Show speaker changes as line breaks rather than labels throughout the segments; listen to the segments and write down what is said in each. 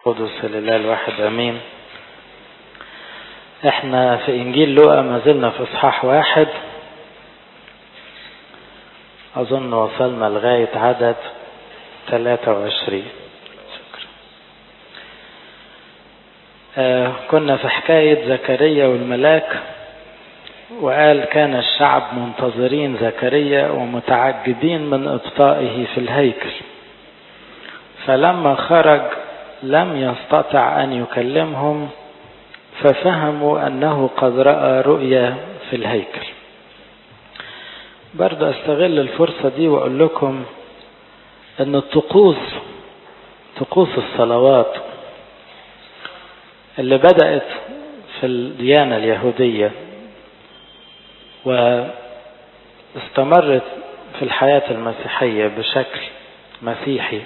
قدس لله الواحد امين احنا في انجيل لوقا ما زلنا في اصحاح واحد اظن وصلنا لغاية عدد 23 شكرا آه كنا في حكاية زكريا والملاك وقال كان الشعب منتظرين زكريا ومتعجبين من ابطائه في الهيكل فلما خرج لم يستطع ان يكلمهم ففهموا انه قد راى رؤيا في الهيكل برضه استغل الفرصه دي واقول لكم ان الطقوس طقوس الصلوات اللي بدات في الديانه اليهوديه واستمرت في الحياه المسيحيه بشكل مسيحي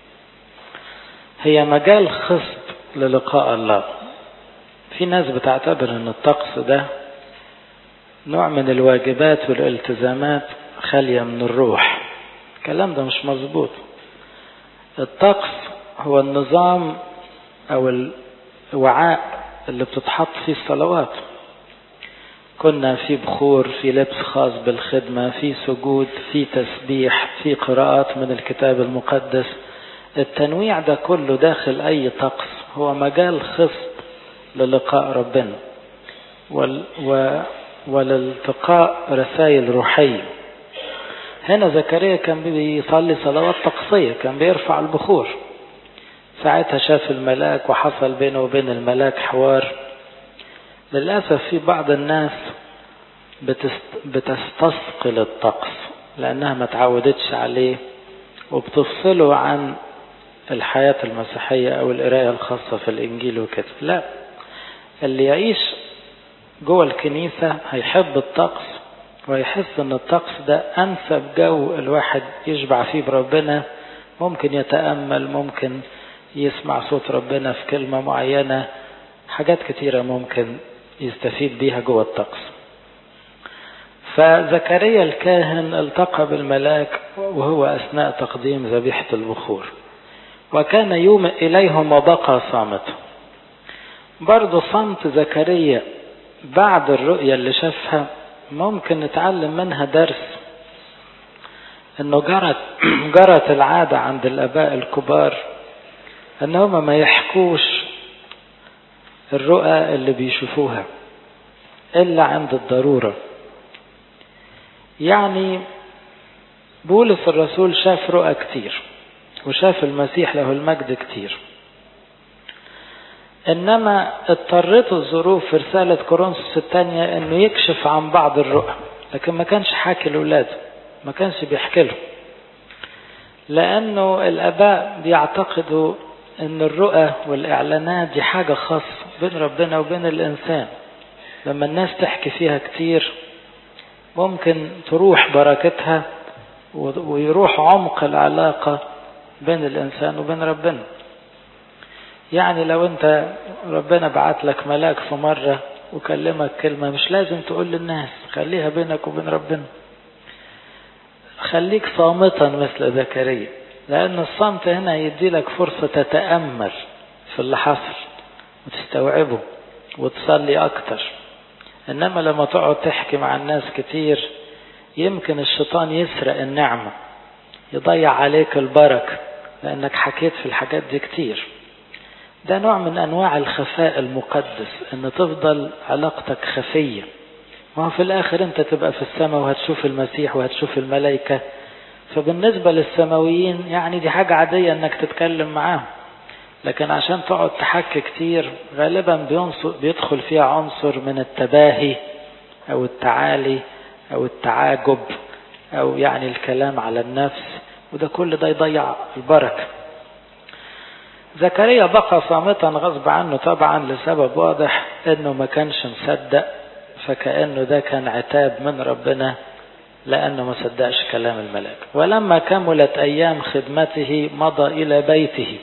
هي مجال خصب للقاء الله في ناس بتعتبر ان الطقس ده نوع من الواجبات والالتزامات خالية من الروح الكلام ده مش مظبوط الطقس هو النظام او الوعاء اللي بتتحط فيه الصلوات كنا في بخور في لبس خاص بالخدمة في سجود في تسبيح في قراءات من الكتاب المقدس التنويع ده كله داخل أي طقس هو مجال خصب للقاء ربنا وال و ولالتقاء رسائل روحية هنا زكريا كان بيصلي صلوات طقسية كان بيرفع البخور ساعتها شاف الملاك وحصل بينه وبين الملاك حوار للأسف في بعض الناس بتست... بتستثقل الطقس لأنها ما تعودتش عليه وبتفصله عن الحياة المسيحية أو القراية الخاصة في الإنجيل وكده لا اللي يعيش جوه الكنيسة هيحب الطقس ويحس ان الطقس ده انسب جو الواحد يشبع فيه بربنا ممكن يتأمل ممكن يسمع صوت ربنا في كلمة معينة حاجات كتيرة ممكن يستفيد بيها جوه الطقس فزكريا الكاهن التقى بالملاك وهو أثناء تقديم ذبيحة البخور وكان يومئ إليهم وبقى صامتا برضه صمت زكريا بعد الرؤية اللي شافها ممكن نتعلم منها درس انه جرت جرت العادة عند الاباء الكبار ان هم ما يحكوش الرؤى اللي بيشوفوها الا عند الضرورة يعني بولس الرسول شاف رؤى كتير وشاف المسيح له المجد كتير انما اضطرته الظروف في رسالة كورنثوس الثانية انه يكشف عن بعض الرؤى لكن ما كانش حاكي لاولاده ما كانش بيحكي لهم لانه الاباء بيعتقدوا ان الرؤى والاعلانات دي حاجة خاصة بين ربنا وبين الانسان لما الناس تحكي فيها كتير ممكن تروح بركتها ويروح عمق العلاقة بين الانسان وبين ربنا يعني لو انت ربنا بعت لك ملاك في مرة وكلمك كلمة مش لازم تقول للناس خليها بينك وبين ربنا خليك صامتا مثل زكريا لأن الصمت هنا يدي لك فرصة تتأمل في اللي حصل وتستوعبه وتصلي أكتر إنما لما تقعد تحكي مع الناس كتير يمكن الشيطان يسرق النعمة يضيع عليك البركة لأنك حكيت في الحاجات دي كتير ده نوع من انواع الخفاء المقدس ان تفضل علاقتك خفية ما هو في الاخر انت تبقى في السماء وهتشوف المسيح وهتشوف الملائكة فبالنسبة للسماويين يعني دي حاجة عادية انك تتكلم معاهم لكن عشان تقعد تحكي كتير غالبا بيدخل فيها عنصر من التباهي او التعالي او التعاجب او يعني الكلام على النفس وده كل ده يضيع البركه زكريا بقى صامتا غصب عنه طبعا لسبب واضح انه ما كانش مصدق فكأنه ده كان عتاب من ربنا لأنه ما صدقش كلام الملاك ولما كملت أيام خدمته مضى إلى بيته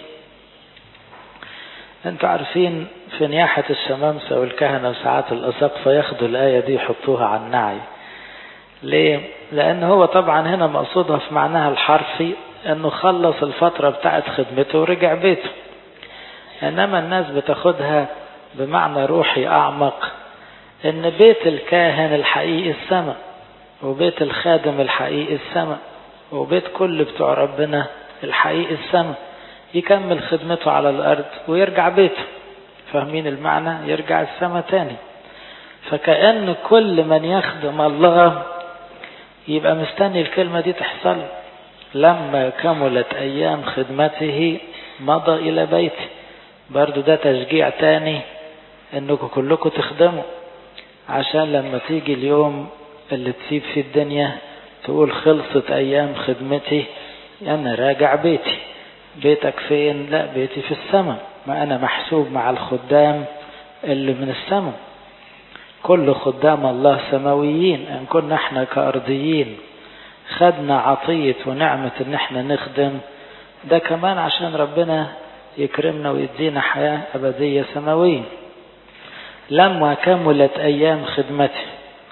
انتوا عارفين في نياحة الشمامسة والكهنة وساعات الأساقفة ياخدوا الآية دي يحطوها على النعي ليه؟ لأن هو طبعا هنا مقصودها في معناها الحرفي انه خلص الفترة بتاعت خدمته ورجع بيته إنما الناس بتاخدها بمعنى روحي أعمق إن بيت الكاهن الحقيقي السماء وبيت الخادم الحقيقي السماء وبيت كل بتوع ربنا الحقيقي السماء يكمل خدمته على الأرض ويرجع بيته فاهمين المعنى يرجع السماء تاني فكأن كل من يخدم الله يبقى مستني الكلمة دي تحصل لما كملت أيام خدمته مضى إلى بيته برضو ده تشجيع تاني انكم كلكم تخدموا عشان لما تيجي اليوم اللي تسيب فيه الدنيا تقول خلصت أيام خدمتي أنا راجع بيتي بيتك فين لا بيتي في السماء ما أنا محسوب مع الخدام اللي من السماء كل خدام الله سماويين إن كنا احنا كأرضيين خدنا عطية ونعمة ان احنا نخدم ده كمان عشان ربنا يكرمنا ويدينا حياة أبدية سماوية لما كملت أيام خدمته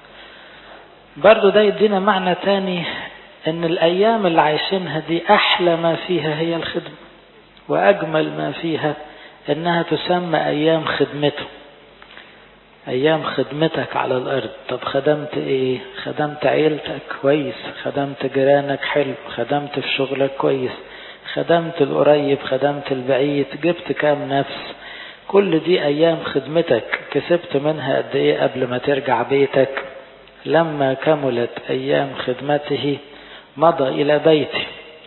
برضو ده يدينا معنى تاني ان الأيام اللي عايشينها دي أحلى ما فيها هي الخدمة وأجمل ما فيها انها تسمى أيام خدمته أيام خدمتك على الأرض طب خدمت إيه خدمت عيلتك كويس خدمت جيرانك حلو خدمت في شغلك كويس خدمت القريب خدمت البعيد جبت كام نفس كل دي أيام خدمتك كسبت منها قد إيه قبل ما ترجع بيتك لما كملت أيام خدمته مضى إلى بيته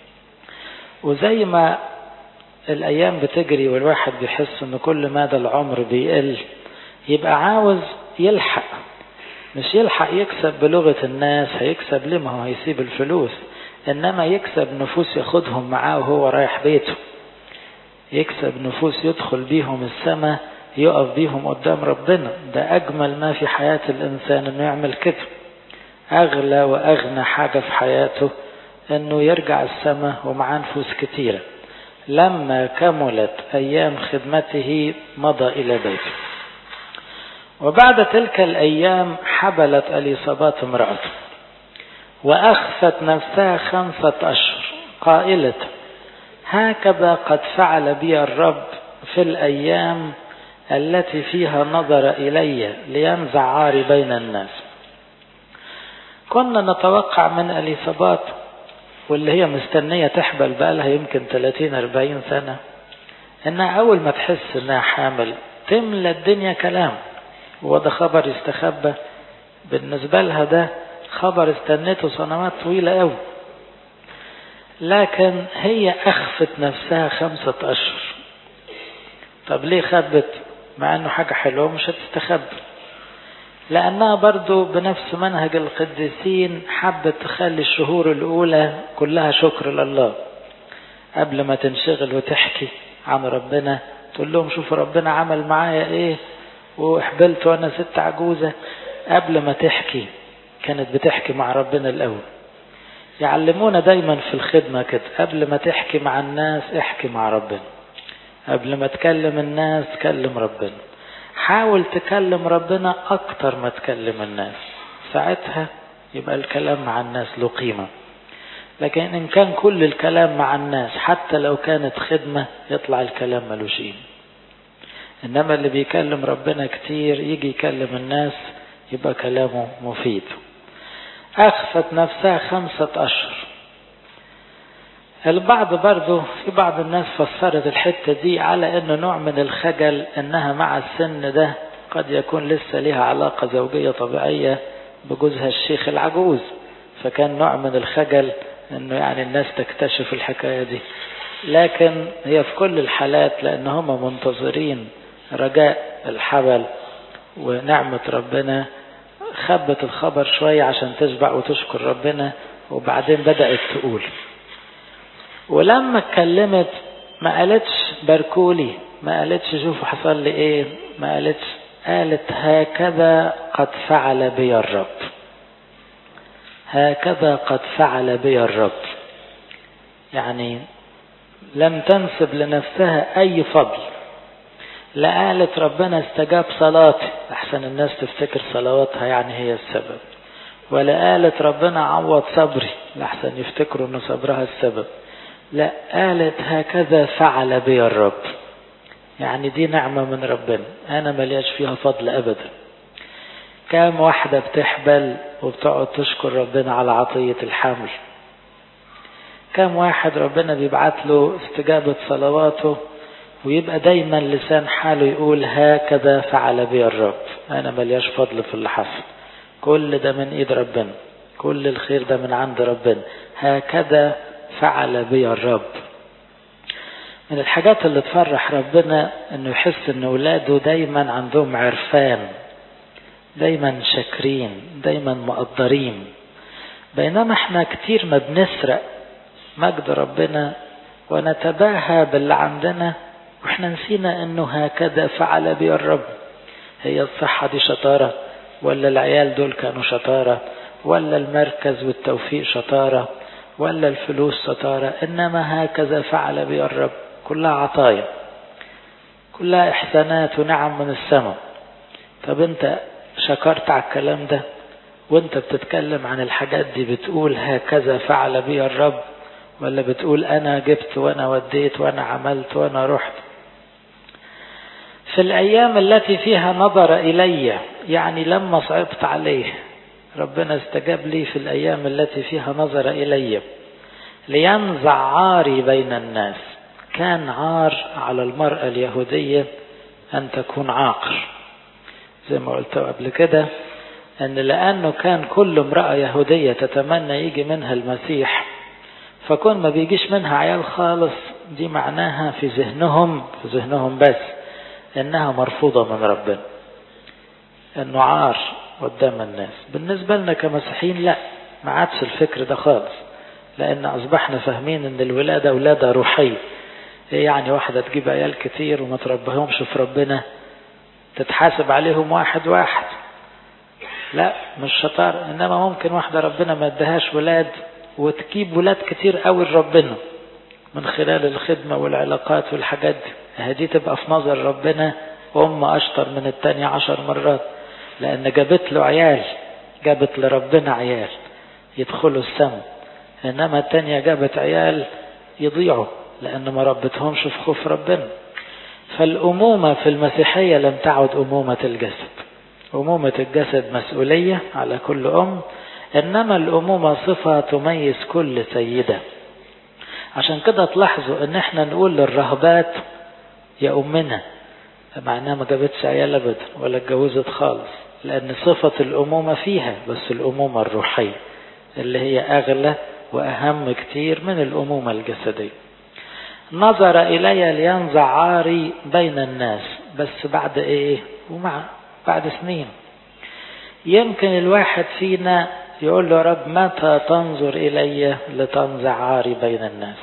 وزي ما الأيام بتجري والواحد بيحس إن كل مدى العمر بيقل يبقى عاوز يلحق مش يلحق يكسب بلغة الناس هيكسب ليه ما هو هيسيب الفلوس إنما يكسب نفوس ياخدهم معاه وهو رايح بيته يكسب نفوس يدخل بيهم السماء يقف بيهم قدام ربنا ده أجمل ما في حياة الإنسان إنه يعمل كده أغلى وأغنى حاجة في حياته إنه يرجع السماء ومعاه نفوس كتيرة لما كملت أيام خدمته مضى إلى بيته وبعد تلك الأيام حبلت أليصابات امرأته وأخفت نفسها خمسة أشهر قائلة هكذا قد فعل بي الرب في الأيام التي فيها نظر إلي لينزع عاري بين الناس كنا نتوقع من أليصابات واللي هي مستنية تحبل بقالها يمكن 30-40 سنة انها اول ما تحس انها حامل تملى الدنيا كلام وده خبر يستخبى بالنسبة لها ده خبر استنته سنوات طويلة قوي لكن هي أخفت نفسها خمسة أشهر طب ليه خبت مع أنه حاجة حلوة مش هتستخبى لأنها برضو بنفس منهج القديسين حبت تخلي الشهور الأولى كلها شكر لله قبل ما تنشغل وتحكي عن ربنا تقول لهم شوفوا ربنا عمل معايا ايه وحبلت وانا ست عجوزة قبل ما تحكي كانت بتحكي مع ربنا الأول يعلمونا دايما في الخدمة كده قبل ما تحكي مع الناس احكي مع ربنا قبل ما تكلم الناس كلم ربنا حاول تكلم ربنا أكتر ما تكلم الناس ساعتها يبقى الكلام مع الناس له قيمة لكن إن كان كل الكلام مع الناس حتى لو كانت خدمة يطلع الكلام ملوش قيمة إنما اللي بيكلم ربنا كتير يجي يكلم الناس يبقى كلامه مفيد أخفت نفسها خمسة أشهر البعض برضه في بعض الناس فسرت الحتة دي على انه نوع من الخجل انها مع السن ده قد يكون لسه لها علاقة زوجية طبيعية بجوزها الشيخ العجوز فكان نوع من الخجل انه يعني الناس تكتشف الحكاية دي لكن هي في كل الحالات لان هم منتظرين رجاء الحبل ونعمة ربنا خبت الخبر شوية عشان تشبع وتشكر ربنا وبعدين بدأت تقول ولما اتكلمت ما قالتش باركولي ما قالتش شوفوا حصل لي ايه ما قالتش قالت هكذا قد فعل بي الرب هكذا قد فعل بي الرب يعني لم تنسب لنفسها اي فضل لا قالت ربنا استجاب صلاتي احسن الناس تفتكر صلواتها يعني هي السبب ولا قالت ربنا عوض صبري لحسن يفتكروا ان صبرها السبب لا قالت هكذا فعل بي الرب يعني دي نعمة من ربنا أنا ملياش فيها فضل أبدا كام واحدة بتحبل وبتقعد تشكر ربنا على عطية الحمل كام واحد ربنا بيبعت له استجابة صلواته ويبقى دايما لسان حاله يقول هكذا فعل بي الرب أنا ملياش فضل في اللي حصل كل ده من إيد ربنا كل الخير ده من عند ربنا هكذا فعل بي الرب من الحاجات اللي تفرح ربنا انه يحس ان اولاده دايما عندهم عرفان دايما شاكرين دايما مقدرين بينما احنا كتير ما بنسرق مجد ربنا ونتباهى باللي عندنا واحنا نسينا انه هكذا فعل بي الرب هي الصحة دي شطارة ولا العيال دول كانوا شطارة ولا المركز والتوفيق شطارة ولا الفلوس شطارة إنما هكذا فعل بي الرب كلها عطايا كلها إحسانات ونعم من السماء طب أنت شكرت على الكلام ده وانت بتتكلم عن الحاجات دي بتقول هكذا فعل بي الرب ولا بتقول أنا جبت وأنا وديت وأنا عملت وأنا رحت في الأيام التي فيها نظر إلي يعني لما صعبت عليه ربنا استجاب لي في الأيام التي فيها نظر إلي لينزع عاري بين الناس كان عار على المرأة اليهودية أن تكون عاقر زي ما قلت قبل كده أن لأنه كان كل امرأة يهودية تتمنى يجي منها المسيح فكون ما بيجيش منها عيال خالص دي معناها في ذهنهم في ذهنهم بس انها مرفوضة من ربنا انه عار قدام الناس بالنسبة لنا كمسيحيين لا ما عادش الفكر ده خالص لان اصبحنا فاهمين ان الولادة ولادة روحية ايه يعني واحدة تجيب عيال كتير وما تربهمش في ربنا تتحاسب عليهم واحد واحد لا مش شطار انما ممكن واحدة ربنا ما ادهاش ولاد وتجيب ولاد كتير قوي لربنا من خلال الخدمة والعلاقات والحاجات دي هدي تبقى في نظر ربنا أم أشطر من التانية عشر مرات لأن جابت له عيال جابت لربنا عيال يدخلوا السماء إنما التانية جابت عيال يضيعوا لأن ما ربتهمش في خوف ربنا فالأمومة في المسيحية لم تعد أمومة الجسد أمومة الجسد مسؤولية على كل أم إنما الأمومة صفة تميز كل سيدة عشان كده تلاحظوا ان احنا نقول للرهبات يا امنا معناها ما جابتش عيال ابدا ولا اتجوزت خالص لان صفة الامومة فيها بس الامومة الروحية اللي هي اغلى واهم كتير من الامومة الجسدية نظر الي لينزع عاري بين الناس بس بعد ايه ومع بعد سنين يمكن الواحد فينا يقول له رب متى تنظر إلي لتنزع عاري بين الناس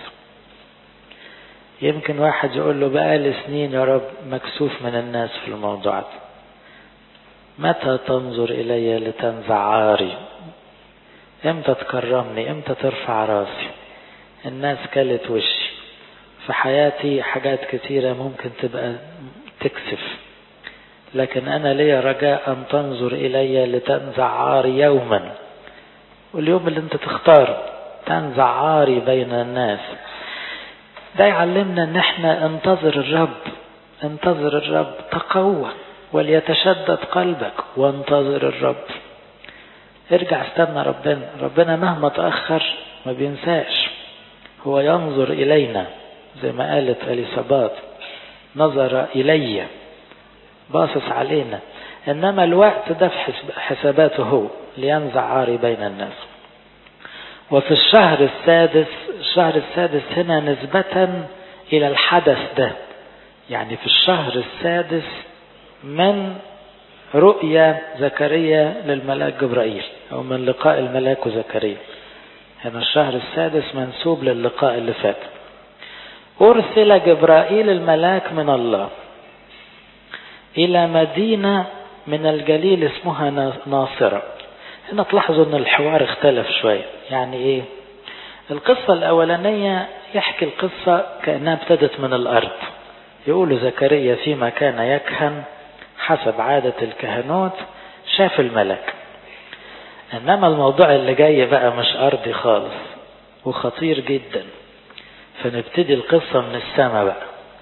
يمكن واحد يقول له بقالي سنين يا رب مكسوف من الناس في الموضوع ده متى تنظر إلي لتنزع عاري امتى تكرمني امتى ترفع راسي الناس كلت وشي في حياتي حاجات كتيرة ممكن تبقى تكسف لكن أنا لي رجاء أن تنظر إلي لتنزع عاري يوما واليوم اللي انت تختاره تنزع عاري بين الناس ده يعلمنا ان احنا انتظر الرب انتظر الرب تقوى وليتشدد قلبك وانتظر الرب ارجع استنى ربنا ربنا مهما تأخر ما بينساش هو ينظر إلينا زي ما قالت أليصابات نظر إلي باصص علينا إنما الوقت ده في حساباته هو لينزع عاري بين الناس وفي الشهر السادس الشهر السادس هنا نسبة إلى الحدث ده يعني في الشهر السادس من رؤيا زكريا للملاك جبرائيل أو من لقاء الملاك وزكريا هنا الشهر السادس منسوب للقاء اللي فات أرسل جبرائيل الملاك من الله إلى مدينة من الجليل اسمها ناصرة هنا تلاحظوا ان الحوار اختلف شوية يعني ايه القصة الاولانية يحكي القصة كأنها ابتدت من الارض يقول زكريا فيما كان يكهن حسب عادة الكهنوت شاف الملك انما الموضوع اللي جاي بقى مش ارضي خالص وخطير جدا فنبتدي القصة من السماء بقى في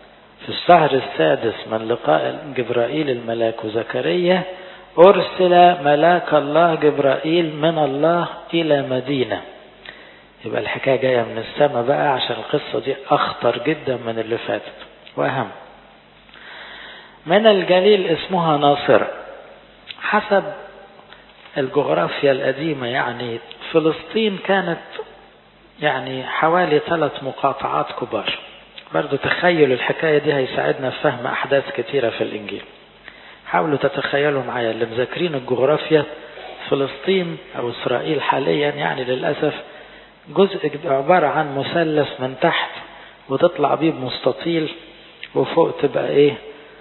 في الشهر السادس من لقاء جبرائيل الملاك وزكريا أرسل ملاك الله جبرائيل من الله إلى مدينة يبقى الحكاية جاية من السماء بقى عشان القصة دي أخطر جدا من اللي فاتت وأهم من الجليل اسمها ناصرة حسب الجغرافيا القديمة يعني فلسطين كانت يعني حوالي ثلاث مقاطعات كبار برضو تخيلوا الحكاية دي هيساعدنا في فهم أحداث كثيرة في الإنجيل حاولوا تتخيلوا معايا اللي مذاكرين الجغرافيا فلسطين أو إسرائيل حاليا يعني للأسف جزء عبارة عن مثلث من تحت وتطلع بيه بمستطيل وفوق تبقى ايه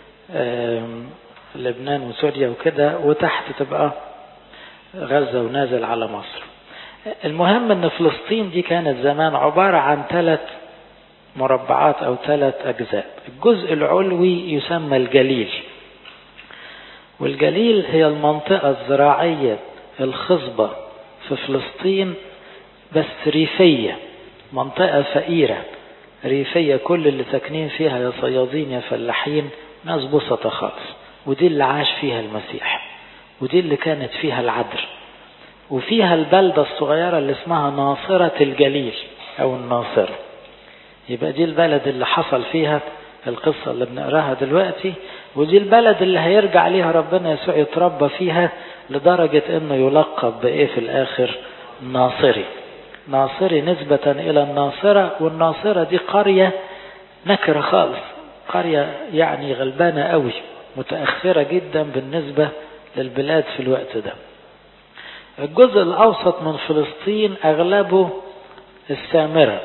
لبنان وسوريا وكده وتحت تبقى غزة ونازل على مصر المهم ان فلسطين دي كانت زمان عبارة عن ثلاث مربعات او ثلاث اجزاء الجزء العلوي يسمى الجليل والجليل هي المنطقة الزراعية الخصبة في فلسطين بس ريفية منطقة فقيرة ريفية كل اللي ساكنين فيها يا صيادين يا فلاحين ناس بسطة خالص ودي اللي عاش فيها المسيح ودي اللي كانت فيها العدر وفيها البلدة الصغيرة اللي اسمها ناصرة الجليل أو الناصرة يبقى دي البلد اللي حصل فيها القصة اللي بنقراها دلوقتي ودي البلد اللي هيرجع ليها ربنا يسوع يتربى فيها لدرجة انه يلقب بايه في الاخر ناصري ناصري نسبة الى الناصرة والناصرة دي قرية نكرة خالص قرية يعني غلبانة قوي متأخرة جدا بالنسبة للبلاد في الوقت ده الجزء الأوسط من فلسطين أغلبه السامرة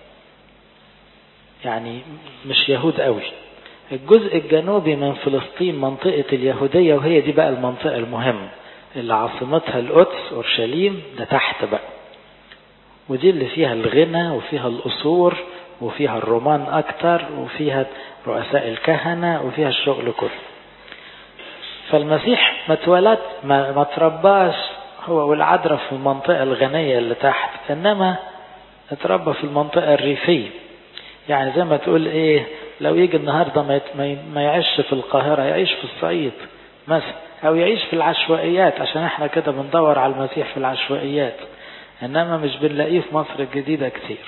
يعني مش يهود قوي الجزء الجنوبي من فلسطين منطقة اليهودية وهي دي بقى المنطقة المهمة اللي عاصمتها القدس أورشليم ده تحت بقى ودي اللي فيها الغنى وفيها القصور وفيها الرومان أكتر وفيها رؤساء الكهنة وفيها الشغل كله فالمسيح ما اتولد ما, ما ترباش هو والعذراء في المنطقة الغنية اللي تحت إنما اتربى في المنطقة الريفية يعني زي ما تقول ايه لو يجي النهاردة ما, ما يعيش في القاهرة يعيش في الصعيد مثلا او يعيش في العشوائيات عشان احنا كده بندور على المسيح في العشوائيات انما مش بنلاقيه في مصر الجديدة كتير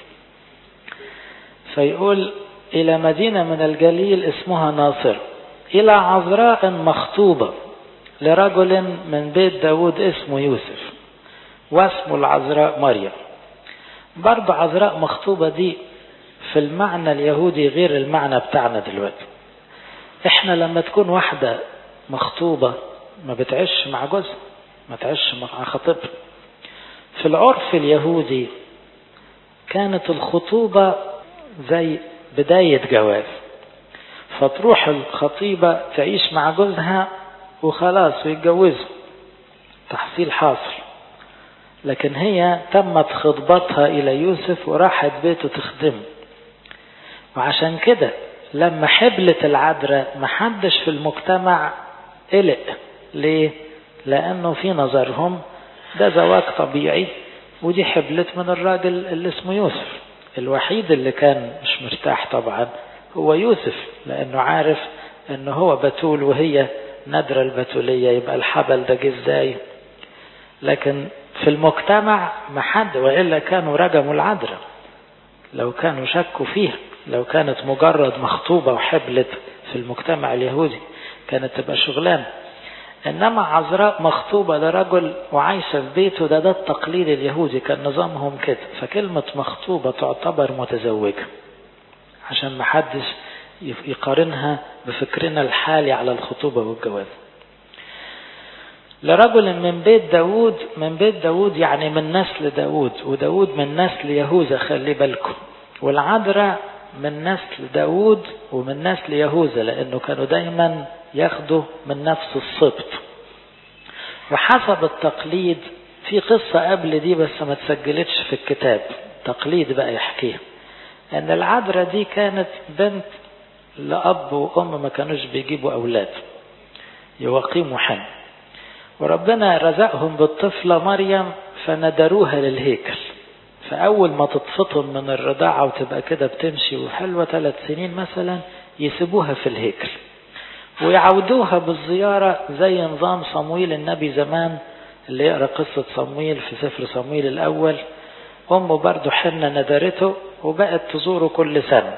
فيقول الى مدينة من الجليل اسمها ناصر الى عذراء مخطوبة لرجل من بيت داود اسمه يوسف واسمه العذراء مريم برضه عذراء مخطوبة دي في المعنى اليهودي غير المعنى بتاعنا دلوقتي احنا لما تكون واحدة مخطوبة ما بتعيش مع جوزها ما تعيش مع خطيبها في العرف اليهودي كانت الخطوبة زي بداية جواز فتروح الخطيبة تعيش مع جوزها وخلاص ويتجوزوا تحصيل حاصل لكن هي تمت خطبتها إلى يوسف وراحت بيته تخدمه وعشان كده لما حبلت العذراء محدش في المجتمع قلق ليه لانه في نظرهم ده زواج طبيعي ودي حبلت من الراجل اللي اسمه يوسف الوحيد اللي كان مش مرتاح طبعا هو يوسف لانه عارف ان هو بتول وهي نادرة البتولية يبقى الحبل ده جه ازاي لكن في المجتمع ما حد والا كانوا رجموا العذراء لو كانوا شكوا فيها لو كانت مجرد مخطوبة وحبلت في المجتمع اليهودي كانت تبقى شغلانة إنما عذراء مخطوبة لرجل وعايشة في بيته ده ده التقليد اليهودي كان نظامهم كده فكلمة مخطوبة تعتبر متزوجة عشان ما حدش يقارنها بفكرنا الحالي على الخطوبة والجواز لرجل من بيت داود من بيت داود يعني من نسل داود وداود من نسل يهوذا خلي بالكم والعذراء من نسل داود ومن نسل يهوذا لأنه كانوا دايما ياخدوا من نفس السبط وحسب التقليد في قصة قبل دي بس ما تسجلتش في الكتاب تقليد بقى يحكيها أن العذراء دي كانت بنت لأب وأم ما كانوش بيجيبوا أولاد يقيموا حن وربنا رزقهم بالطفلة مريم فندروها للهيكل فأول ما تتفطم من الرضاعة وتبقى كده بتمشي وحلوة ثلاث سنين مثلا يسيبوها في الهيكل ويعودوها بالزيارة زي نظام صمويل النبي زمان اللي يقرأ قصة صمويل في سفر صمويل الأول أمه برضه حنة ندرته وبقت تزوره كل سنة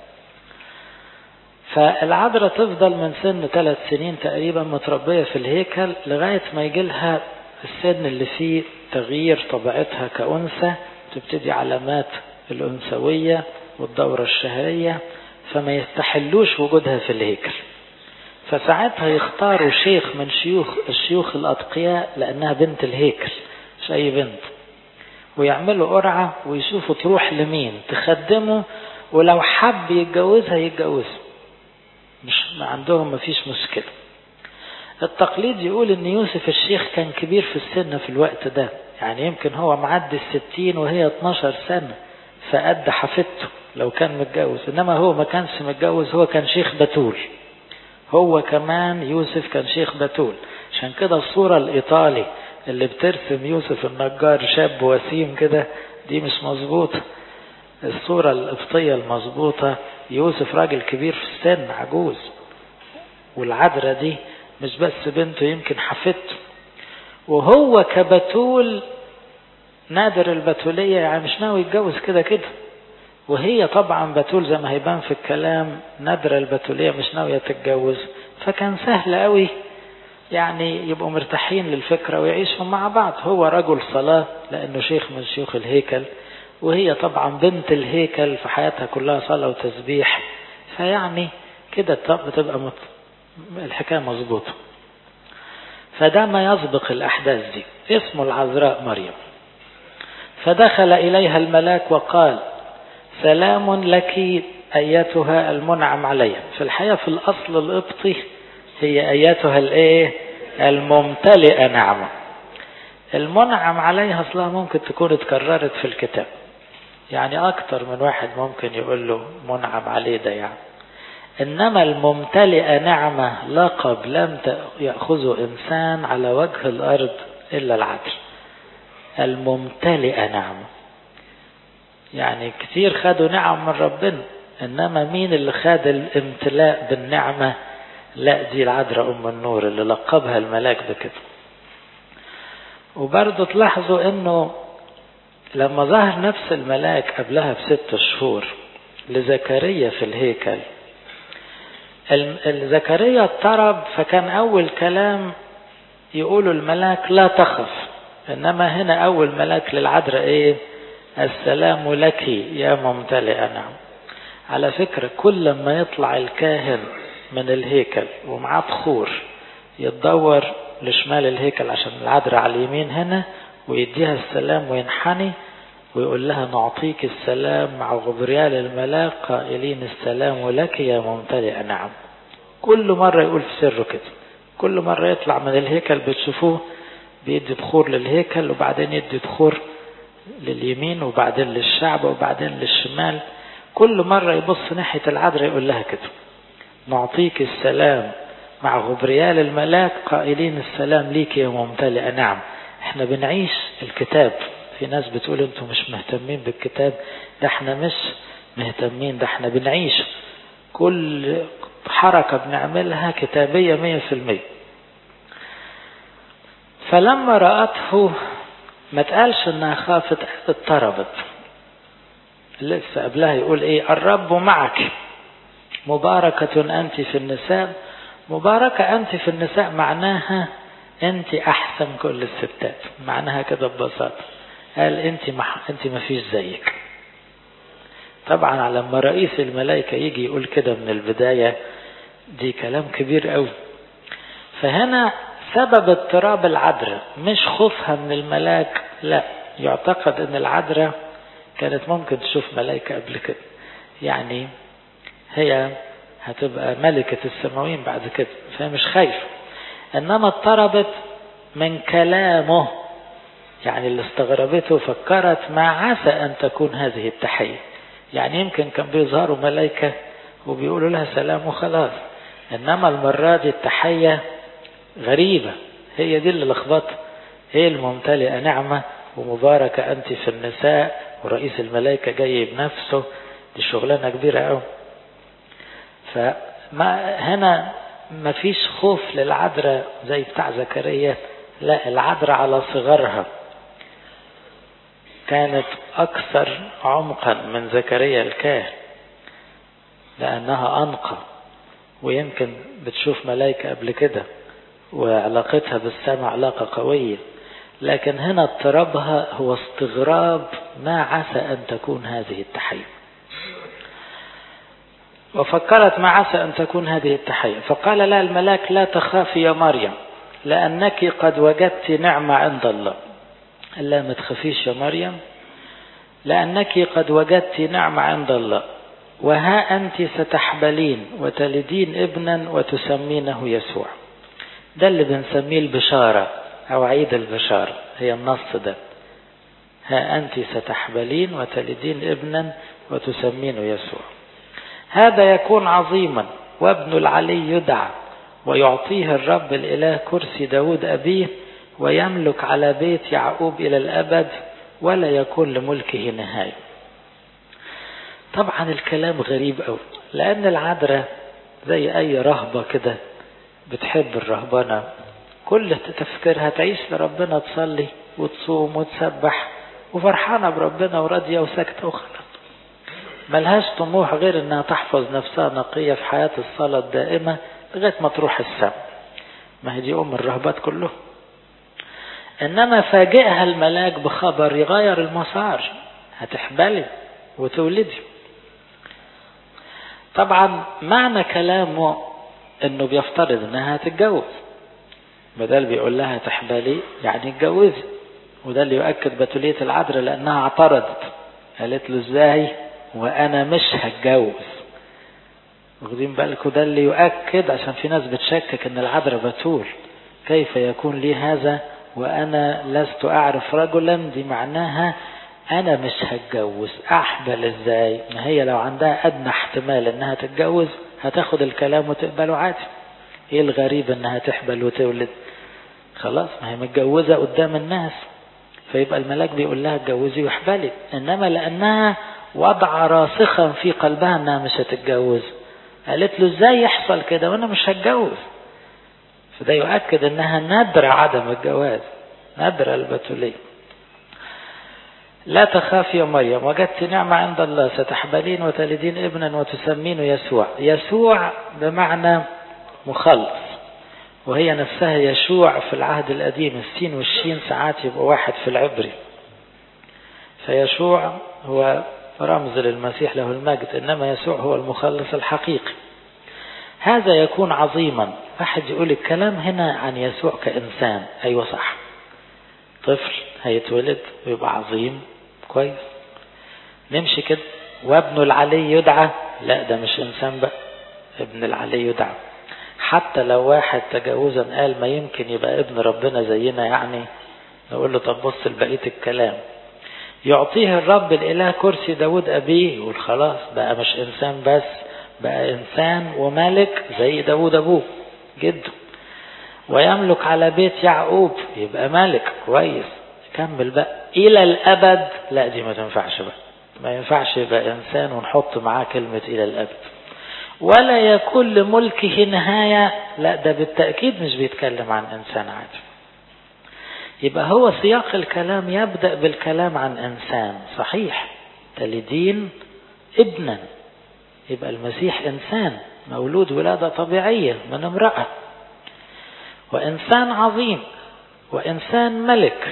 فالعذراء تفضل من سن ثلاث سنين تقريبا متربية في الهيكل لغاية ما يجي لها السن اللي فيه تغيير طبيعتها كأنثى تبتدي علامات الأنثوية والدورة الشهرية فما يستحلوش وجودها في الهيكل فساعتها يختاروا شيخ من شيوخ الشيوخ الأتقياء لأنها بنت الهيكل مش أي بنت ويعملوا قرعة ويشوفوا تروح لمين تخدمه ولو حب يتجوزها يتجوزها مش ما عندهم مفيش مشكلة التقليد يقول ان يوسف الشيخ كان كبير في السن في الوقت ده يعني يمكن هو معدي الستين وهي 12 سنة فقد حفيدته لو كان متجوز انما هو ما كانش متجوز هو كان شيخ بتول هو كمان يوسف كان شيخ بتول عشان كده الصورة الايطالي اللي بترسم يوسف النجار شاب وسيم كده دي مش مظبوطة الصورة القبطية المظبوطة يوسف راجل كبير في السن عجوز والعذراء دي مش بس بنته يمكن حفيدته وهو كبتول نادر البتولية يعني مش ناوي يتجوز كده كده وهي طبعا بتول زي ما هيبان في الكلام نادرة البتولية مش ناوية تتجوز فكان سهل قوي يعني يبقوا مرتاحين للفكرة ويعيشوا مع بعض هو رجل صلاة لأنه شيخ من شيوخ الهيكل وهي طبعا بنت الهيكل في حياتها كلها صلاة وتسبيح فيعني كده بتبقى مت... الحكاية مظبوطة فده ما يسبق الأحداث دي اسمه العذراء مريم فدخل إليها الملاك وقال سلام لك أيتها المنعم عليها في الحقيقة في الأصل القبطي هي أيتها الإيه الممتلئة نعمة المنعم عليها أصلها ممكن تكون اتكررت في الكتاب يعني أكتر من واحد ممكن يقول له منعم عليه ده يعني إنما الممتلئة نعمة لقب لم يأخذه إنسان على وجه الأرض إلا العدل الممتلئة نعمة يعني كتير خدوا نعم من ربنا إنما مين اللي خد الامتلاء بالنعمة لا دي العذراء أم النور اللي لقبها الملاك بكده وبرضه تلاحظوا انه لما ظهر نفس الملاك قبلها بست شهور لزكريا في الهيكل زكريا اضطرب فكان اول كلام يقوله الملاك لا تخف انما هنا اول ملاك للعذراء ايه السلام لك يا ممتلئة نعم على فكرة كل ما يطلع الكاهن من الهيكل ومعاه بخور يتدور لشمال الهيكل عشان العذراء على اليمين هنا ويديها السلام وينحني ويقول لها نعطيك السلام مع غبريال الملاك قائلين السلام لك يا ممتلئ نعم كل مرة يقول في سره كده كل مرة يطلع من الهيكل بتشوفوه بيدي بخور للهيكل وبعدين يدي بخور لليمين وبعدين للشعب وبعدين للشمال كل مرة يبص ناحية العذراء يقول لها كده نعطيك السلام مع غبريال الملاك قائلين السلام ليك يا ممتلئ نعم احنا بنعيش الكتاب في ناس بتقول انتوا مش مهتمين بالكتاب ده احنا مش مهتمين ده احنا بنعيش كل حركة بنعملها كتابية مية في المية فلما رأته ما تقالش انها خافت اضطربت لسه قبلها يقول ايه الرب معك مباركة أنت في النساء مباركة أنت في النساء معناها أنت أحسن كل الستات معناها كده ببساطة قال أنت ما أنت ما فيش زيك طبعا لما رئيس الملائكة يجي يقول كده من البداية دي كلام كبير قوي فهنا سبب اضطراب العذراء مش خوفها من الملاك لا يعتقد ان العذراء كانت ممكن تشوف ملائكة قبل كده يعني هي هتبقى ملكة السماوين بعد كده فهي مش خايفة انما اضطربت من كلامه يعني اللي استغربته فكرت ما عسى ان تكون هذه التحية يعني يمكن كان بيظهروا ملائكة وبيقولوا لها سلام وخلاص انما المرة دي التحية غريبة هي دي اللي لخبطها هي الممتلئة نعمة ومباركة أنت في النساء ورئيس الملائكة جاي بنفسه دي شغلانة كبيرة قوي فما هنا ما فيش خوف للعذراء زي بتاع زكريا لا العذراء على صغرها كانت أكثر عمقا من زكريا الكاهن لأنها أنقى ويمكن بتشوف ملائكة قبل كده وعلاقتها بالسماء علاقة قوية لكن هنا اضطرابها هو استغراب ما عسى أن تكون هذه التحية وفكرت ما عسى أن تكون هذه التحية فقال لا الملاك لا تخافي يا مريم لأنك قد وجدت نعمة عند الله لا ما تخافيش يا مريم لأنك قد وجدت نعمة عند الله وها أنت ستحبلين وتلدين ابنا وتسمينه يسوع ده اللي بنسميه البشارة أو عيد البشارة هي النص ده ها أنت ستحبلين وتلدين ابنا وتسمينه يسوع هذا يكون عظيما وابن العلي يدعى ويعطيه الرب الإله كرسي داود أبيه ويملك على بيت يعقوب إلى الأبد ولا يكون لملكه نهاية طبعا الكلام غريب أوي لأن العذراء زي أي رهبة كده بتحب الرهبنة كل تفكيرها تعيش لربنا تصلي وتصوم وتسبح وفرحانة بربنا وراضية وساكتة وخلاص ملهاش طموح غير انها تحفظ نفسها نقية في حياة الصلاة الدائمة لغاية ما تروح السماء ما هي دي ام الرهبات كلهم انما فاجئها الملاك بخبر يغير المسار هتحبلي وتولدي طبعا معنى كلامه انه بيفترض انها هتتجوز بدل بيقول لها تحبلي يعني اتجوزي وده اللي يؤكد بتولية العذراء لانها اعترضت قالت له ازاي وانا مش هتجوز واخدين بالكم ده اللي يؤكد عشان في ناس بتشكك ان العذراء بتول كيف يكون لي هذا وانا لست اعرف رجلا دي معناها انا مش هتجوز احبل ازاي ما هي لو عندها ادنى احتمال انها تتجوز هتاخد الكلام وتقبله عادي ايه الغريب انها تحبل وتولد خلاص ما هي متجوزة قدام الناس فيبقى الملاك بيقول لها اتجوزي واحبلي انما لانها وضع راسخا في قلبها انها مش هتتجوز قالت له ازاي يحصل كده وانا مش هتجوز فده يؤكد انها ندر عدم الجواز ندر البتولية لا تخافي يا مريم وجدت نعمة عند الله ستحبلين وتلدين ابنا وتسمينه يسوع يسوع بمعنى مخلص وهي نفسها يشوع في العهد القديم السين والشين ساعات يبقى واحد في العبري فيشوع هو رمز للمسيح له المجد إنما يسوع هو المخلص الحقيقي هذا يكون عظيما واحد يقول الكلام هنا عن يسوع كإنسان أيوة صح طفل هيتولد ويبقى عظيم كويس نمشي كده وابن العلي يدعى لا ده مش إنسان بقى ابن العلي يدعى حتى لو واحد تجاوزا قال ما يمكن يبقى ابن ربنا زينا يعني نقول له طب بص لبقية الكلام يعطيه الرب الإله كرسي داود أبيه يقول خلاص بقى مش إنسان بس بقى إنسان وملك زي داود أبوه جده ويملك على بيت يعقوب يبقى ملك كويس كمل بقى إلى الأبد لا دي ما تنفعش بقى ما ينفعش يبقى إنسان ونحط معاه كلمة إلى الأبد ولا يكون لملكه نهاية لا ده بالتأكيد مش بيتكلم عن إنسان عادي يبقى هو سياق الكلام يبدأ بالكلام عن إنسان صحيح تلدين ابنا يبقى المسيح إنسان مولود ولادة طبيعية من امرأة وإنسان عظيم وإنسان ملك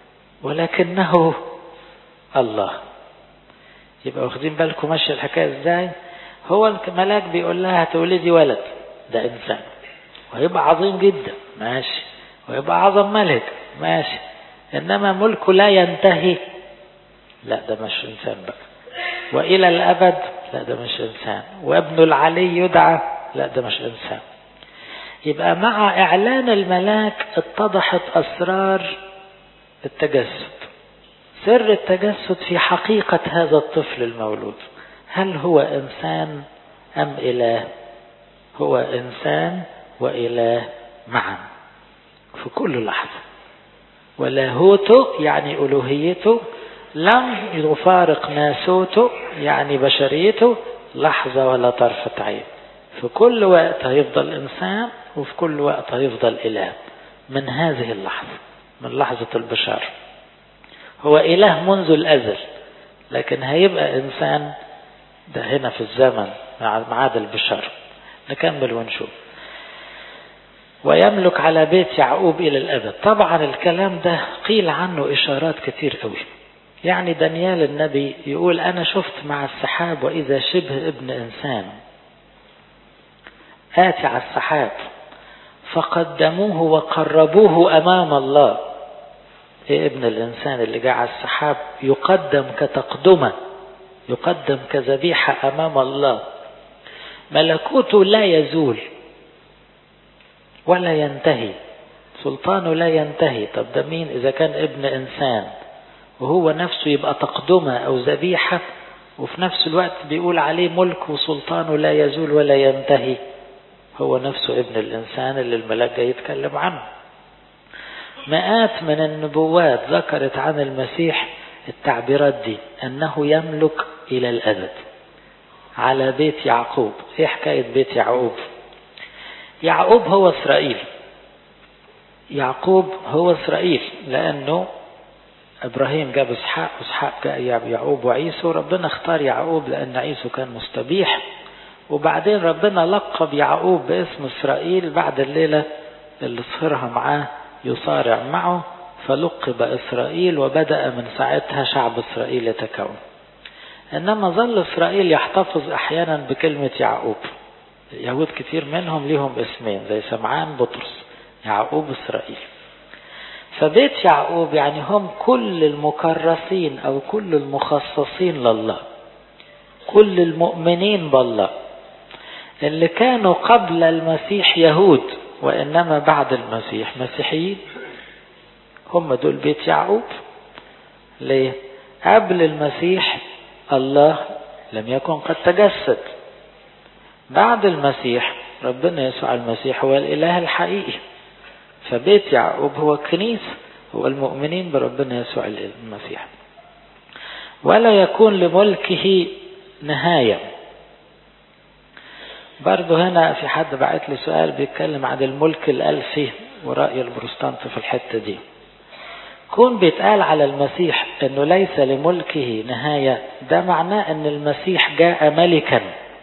ولكنه الله يبقى واخدين بالكم ماشي الحكاية ازاي هو الملاك بيقول لها تولدي ولد ده إنسان وهيبقى عظيم جدا ماشي ويبقى أعظم ملك ماشي إنما ملكه لا ينتهي لا ده مش إنسان بقى وإلى الأبد لا ده مش إنسان وابن العلي يدعى لا ده مش إنسان يبقى مع إعلان الملاك اتضحت أسرار التجسد سر التجسد في حقيقة هذا الطفل المولود هل هو إنسان أم إله هو إنسان وإله معا في كل لحظة ولاهوته يعني ألوهيته لم يفارق ناسوته يعني بشريته لحظة ولا طرفة عين في كل وقت هيفضل إنسان وفي كل وقت هيفضل إله من هذه اللحظة من لحظة البشر هو إله منذ الأزل لكن هيبقى إنسان ده هنا في الزمن مع معاد البشر نكمل ونشوف ويملك على بيت يعقوب إلى الأبد طبعا الكلام ده قيل عنه إشارات كتير قوي يعني دانيال النبي يقول أنا شفت مع السحاب وإذا شبه ابن إنسان آتي على السحاب فقدموه وقربوه أمام الله إيه ابن الإنسان اللي جاء على السحاب يقدم كتقدمة يقدم كذبيحة أمام الله ملكوته لا يزول ولا ينتهي سلطانه لا ينتهي طب ده مين إذا كان ابن إنسان وهو نفسه يبقى تقدمة أو ذبيحة وفي نفس الوقت بيقول عليه ملك وسلطانه لا يزول ولا ينتهي هو نفسه ابن الإنسان اللي الملاك جاي يتكلم عنه مئات من النبوات ذكرت عن المسيح التعبيرات دي أنه يملك إلى الأبد على بيت يعقوب إيه حكاية بيت يعقوب يعقوب هو إسرائيل يعقوب هو إسرائيل لأنه إبراهيم جاب إسحاق وإسحاق جاء يعقوب وعيسى وربنا اختار يعقوب لأن عيسى كان مستبيح وبعدين ربنا لقب يعقوب باسم إسرائيل بعد الليلة اللي صهرها معاه يصارع معه فلقب إسرائيل وبدأ من ساعتها شعب إسرائيل يتكون إنما ظل إسرائيل يحتفظ أحيانا بكلمة يعقوب يهود كتير منهم ليهم اسمين زي سمعان بطرس يعقوب إسرائيل فبيت يعقوب يعني هم كل المكرسين أو كل المخصصين لله كل المؤمنين بالله اللي كانوا قبل المسيح يهود وإنما بعد المسيح مسيحيين هم دول بيت يعقوب ليه قبل المسيح الله لم يكن قد تجسد بعد المسيح ربنا يسوع المسيح هو الإله الحقيقي فبيت يعقوب هو الكنيسة هو المؤمنين بربنا يسوع المسيح ولا يكون لملكه نهاية برضه هنا في حد بعت لي سؤال بيتكلم عن الملك الألفي ورأي البروستانت في الحتة دي كون بيتقال على المسيح انه ليس لملكه نهاية ده معناه ان المسيح جاء ملكا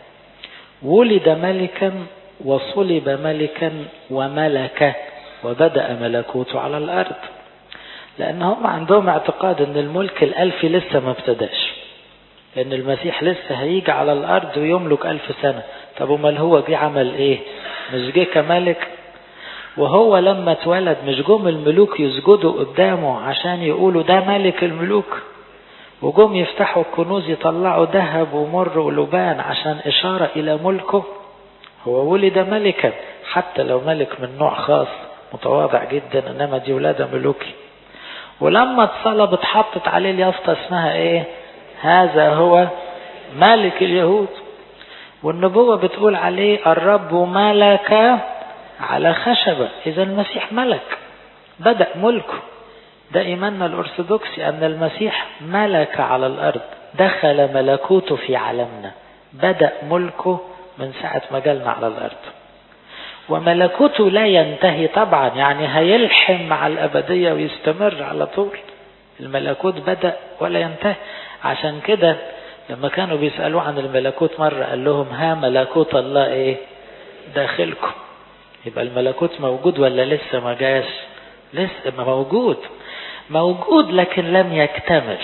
ولد ملكا وصلب ملكا وملك وبدأ ملكوته على الأرض لأن هم عندهم اعتقاد أن الملك الألفي لسه ما ابتداش لأن المسيح لسه هيجي على الأرض ويملك ألف سنة طب امال هو جه عمل إيه مش جه كملك وهو لما اتولد مش جم الملوك يسجدوا قدامه عشان يقولوا ده ملك الملوك وجم يفتحوا الكنوز يطلعوا ذهب ومر ولبان عشان إشارة إلى ملكه هو ولد ملكا حتى لو ملك من نوع خاص متواضع جدا انما دي ولادة ملوكي ولما اتصلب اتحطت عليه اليافطة اسمها ايه هذا هو ملك اليهود والنبوة بتقول عليه الرب ملك على خشبة اذا المسيح ملك بدأ ملكه ده ايماننا الارثوذكسي ان المسيح ملك على الارض دخل ملكوته في عالمنا بدأ ملكه من ساعة ما جالنا على الارض وملكوته لا ينتهي طبعا يعني هيلحم مع الأبدية ويستمر على طول الملكوت بدأ ولا ينتهي عشان كده لما كانوا بيسألوا عن الملكوت مرة قال لهم ها ملكوت الله ايه داخلكم يبقى الملكوت موجود ولا لسه ما جاش لسه موجود موجود لكن لم يكتمل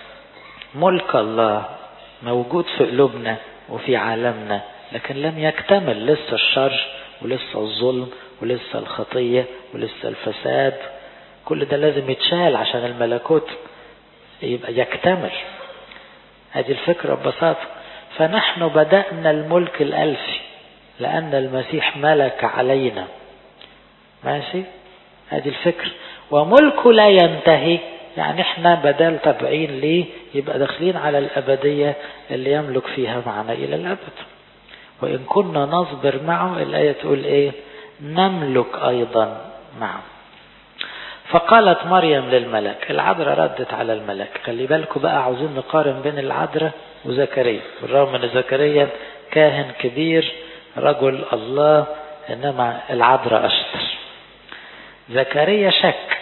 ملك الله موجود في قلوبنا وفي عالمنا لكن لم يكتمل لسه الشر ولسه الظلم ولسه الخطية ولسه الفساد كل ده لازم يتشال عشان الملكوت يبقى يكتمل هذه الفكرة ببساطة فنحن بدأنا الملك الألفي لأن المسيح ملك علينا ماشي هذه الفكرة وملكه لا ينتهي يعني احنا بدل تبعين ليه يبقى داخلين على الأبدية اللي يملك فيها معنا إلى الأبد وإن كنا نصبر معه الآية تقول إيه نملك أيضا معه فقالت مريم للملك العذراء ردت على الملك خلي بالكم بقى عاوزين نقارن بين العذراء وزكريا بالرغم ان زكريا كاهن كبير رجل الله إنما العذراء أشطر زكريا شك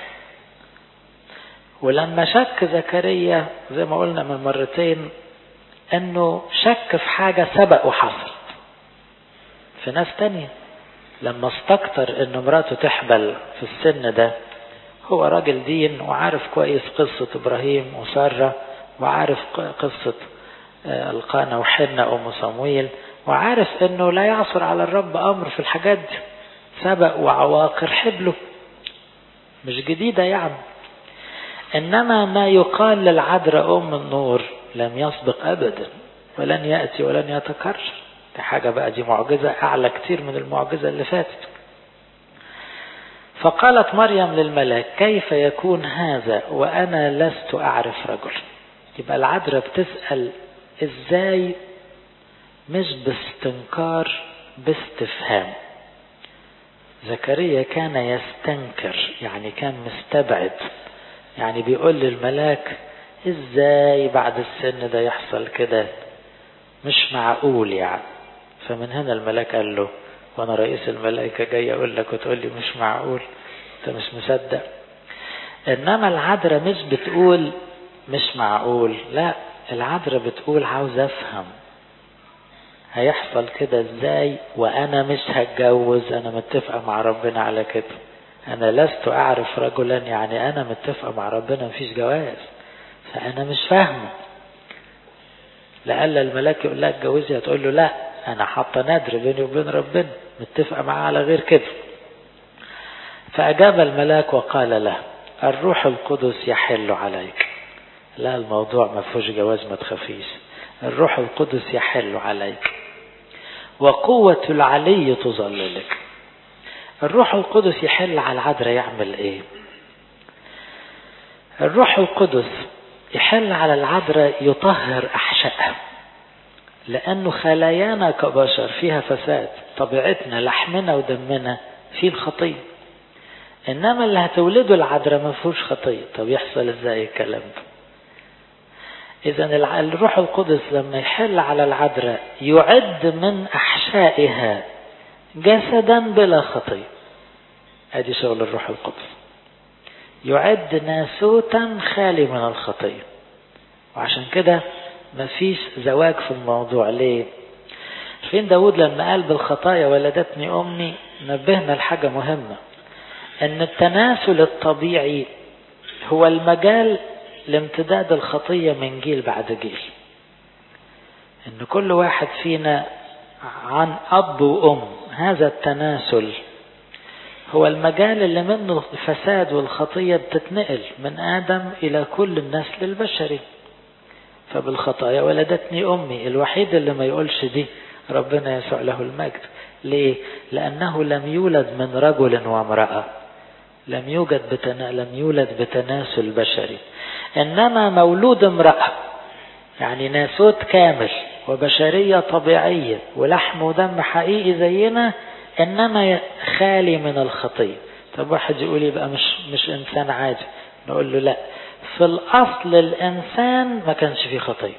ولما شك زكريا زي ما قلنا من مرتين انه شك في حاجة سبق وحصل في ناس تانية لما استكتر ان مراته تحبل في السن ده هو راجل دين وعارف كويس قصة ابراهيم وسارة وعارف قصة القانا وحنة ام صمويل وعارف انه لا يعصر على الرب امر في الحاجات دي سبق وعواقر حبله مش جديدة يعني إنما ما يقال للعذراء أم النور لم يسبق أبدا ولن يأتي ولن يتكرر دي حاجة بقى دي معجزة أعلى كتير من المعجزة اللي فاتت فقالت مريم للملاك كيف يكون هذا وأنا لست أعرف رجل يبقى العذراء بتسأل إزاي مش باستنكار باستفهام زكريا كان يستنكر يعني كان مستبعد يعني بيقول للملاك ازاي بعد السن ده يحصل كده مش معقول يعني فمن هنا الملاك قال له وانا رئيس الملائكة جاي اقول لك وتقول لي مش معقول انت مش مصدق انما العذراء مش بتقول مش معقول لا العذراء بتقول عاوز افهم هيحصل كده ازاي وانا مش هتجوز انا متفقة مع ربنا على كده انا لست اعرف رجلا يعني انا متفقة مع ربنا مفيش جواز فانا مش فاهمه لألا الملاك يقول لها اتجوزي هتقول له لا انا حاطه نادر بيني وبين ربنا متفقة معاه على غير كده فاجاب الملاك وقال له الروح القدس يحل عليك لا الموضوع ما فيهوش جواز ما تخافيش الروح القدس يحل عليك وقوة العلي تظللك الروح القدس يحل على العذراء يعمل ايه الروح القدس يحل على العذراء يطهر احشائها لانه خلايانا كبشر فيها فساد طبيعتنا لحمنا ودمنا فيه الخطيه انما اللي هتولده العذراء ما فيهوش خطيه طب يحصل ازاي الكلام ده إذا الروح القدس لما يحل على العذراء يعد من أحشائها جسدا بلا خطية أدي شغل الروح القدس يعد ناسوتا خالي من الخطية وعشان كده مفيش زواج في الموضوع ليه فين داود لما قال بالخطايا ولدتني أمي نبهنا لحاجة مهمة أن التناسل الطبيعي هو المجال لامتداد الخطية من جيل بعد جيل ان كل واحد فينا عن اب وام هذا التناسل هو المجال اللي منه الفساد والخطية بتتنقل من آدم إلى كل النسل البشري فبالخطايا ولدتني أمي الوحيد اللي ما يقولش دي ربنا يسوع له المجد ليه؟ لأنه لم يولد من رجل وامرأة لم يوجد بتنا... لم يولد بتناسل بشري إنما مولود امرأة يعني ناسوت كامل وبشرية طبيعية ولحم ودم حقيقي زينا إنما خالي من الخطية طب واحد يقول يبقى مش مش إنسان عادي نقول له لا في الأصل الإنسان ما كانش فيه خطية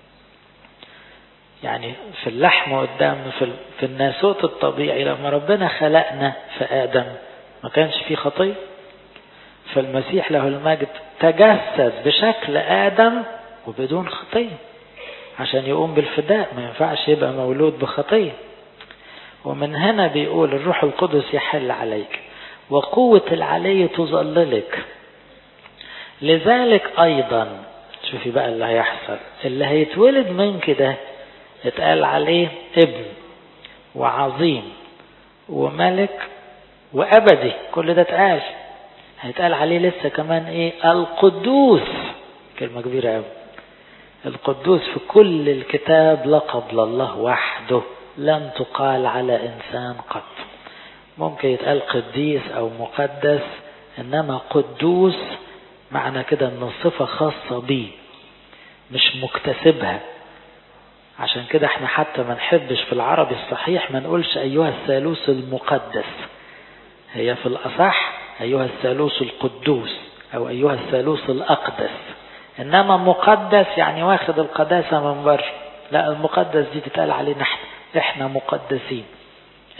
يعني في اللحم والدم في, في الناسوت الطبيعي لما ربنا خلقنا في آدم ما كانش فيه خطية فالمسيح له المجد تجسد بشكل آدم وبدون خطية عشان يقوم بالفداء ما ينفعش يبقى مولود بخطية ومن هنا بيقول الروح القدس يحل عليك وقوة العلي تظللك لذلك أيضا شوفي بقى اللي هيحصل اللي هيتولد من كده اتقال عليه ابن وعظيم وملك وأبدي كل ده اتقال هيتقال عليه لسه كمان ايه القدوس كلمة كبيرة قوي القدوس في كل الكتاب لقب لله وحده لم تقال على إنسان قط ممكن يتقال قديس أو مقدس إنما قدوس معنى كده إن الصفة خاصة بيه مش مكتسبها عشان كده احنا حتى ما نحبش في العربي الصحيح ما نقولش أيها الثالوث المقدس هي في الأصح أيها الثالوث القدوس أو أيها الثالوث الأقدس إنما مقدس يعني واخد القداسة من بره لا المقدس دي تتقال علينا احنا احنا مقدسين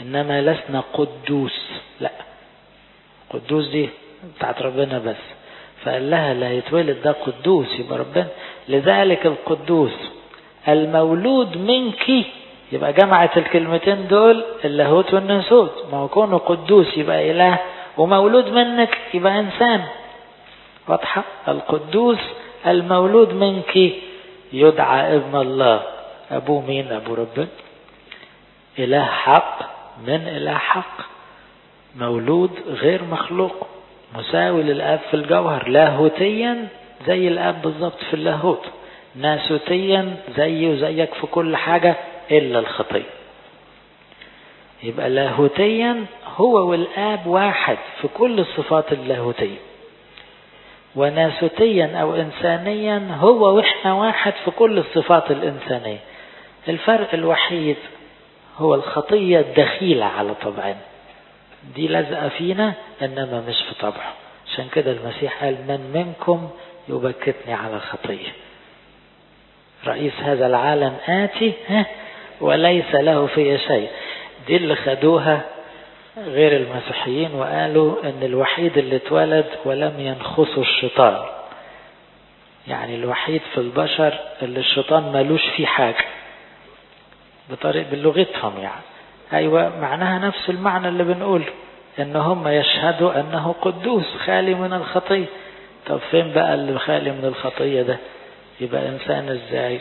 إنما لسنا قدوس لا قدوس دي بتاعت ربنا بس فقال لها لا يتولد ده قدوس يبقى ربنا لذلك القدوس المولود منك يبقى جمعت الكلمتين دول اللاهوت والناسوت ما هو كونه قدوس يبقى إله ومولود منك يبقى إنسان واضحة القدوس المولود منك يدعى ابن الله أبوه مين أبو ربنا إله حق من إله حق مولود غير مخلوق مساوي للآب في الجوهر لاهوتيا زي الآب بالظبط في اللاهوت ناسوتيا زيه وزيك في كل حاجة إلا الخطية يبقى لاهوتيا هو والآب واحد في كل الصفات اللاهوتية وناسوتيا أو إنسانيا هو وإحنا واحد في كل الصفات الإنسانية الفرق الوحيد هو الخطية الدخيلة على طبعنا دي لازقة فينا إنما مش في طبعه عشان كده المسيح قال من منكم يبكتني على الخطية رئيس هذا العالم آتي وليس له في شيء دي اللي خدوها غير المسيحيين وقالوا ان الوحيد اللي اتولد ولم ينخصه الشيطان يعني الوحيد في البشر اللي الشيطان مالوش فيه حاجة بطريق بلغتهم يعني ايوه معناها نفس المعنى اللي بنقوله ان هم يشهدوا انه قدوس خالي من الخطية طب فين بقى اللي خالي من الخطية ده يبقى انسان ازاي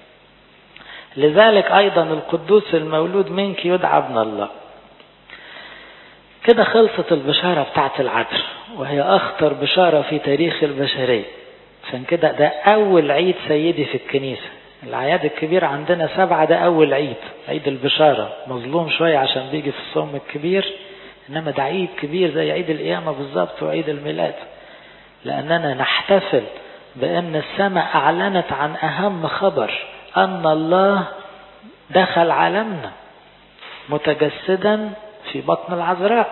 لذلك ايضا القدوس المولود منك يدعى ابن الله كده خلصت البشارة بتاعت العذر وهي أخطر بشارة في تاريخ البشرية عشان كده ده أول عيد سيدي في الكنيسة الأعياد الكبيرة عندنا سبعة ده أول عيد عيد البشارة مظلوم شوية عشان بيجي في الصوم الكبير إنما ده عيد كبير زي عيد القيامة بالظبط وعيد الميلاد لأننا نحتفل بأن السماء أعلنت عن أهم خبر أن الله دخل عالمنا متجسدا في بطن العذراء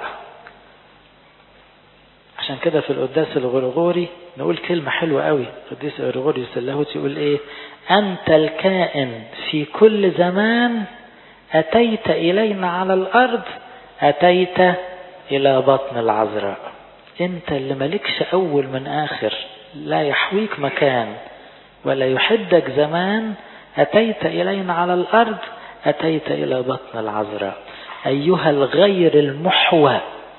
عشان كده في القداس الغرغوري نقول كلمة حلوة قوي القديس الغرغوري اللاهوت يقول ايه أنت الكائن في كل زمان أتيت إلينا على الأرض أتيت إلى بطن العذراء أنت اللي ملكش أول من آخر لا يحويك مكان ولا يحدك زمان أتيت إلينا على الأرض أتيت إلى بطن العذراء أيها الغير المحوى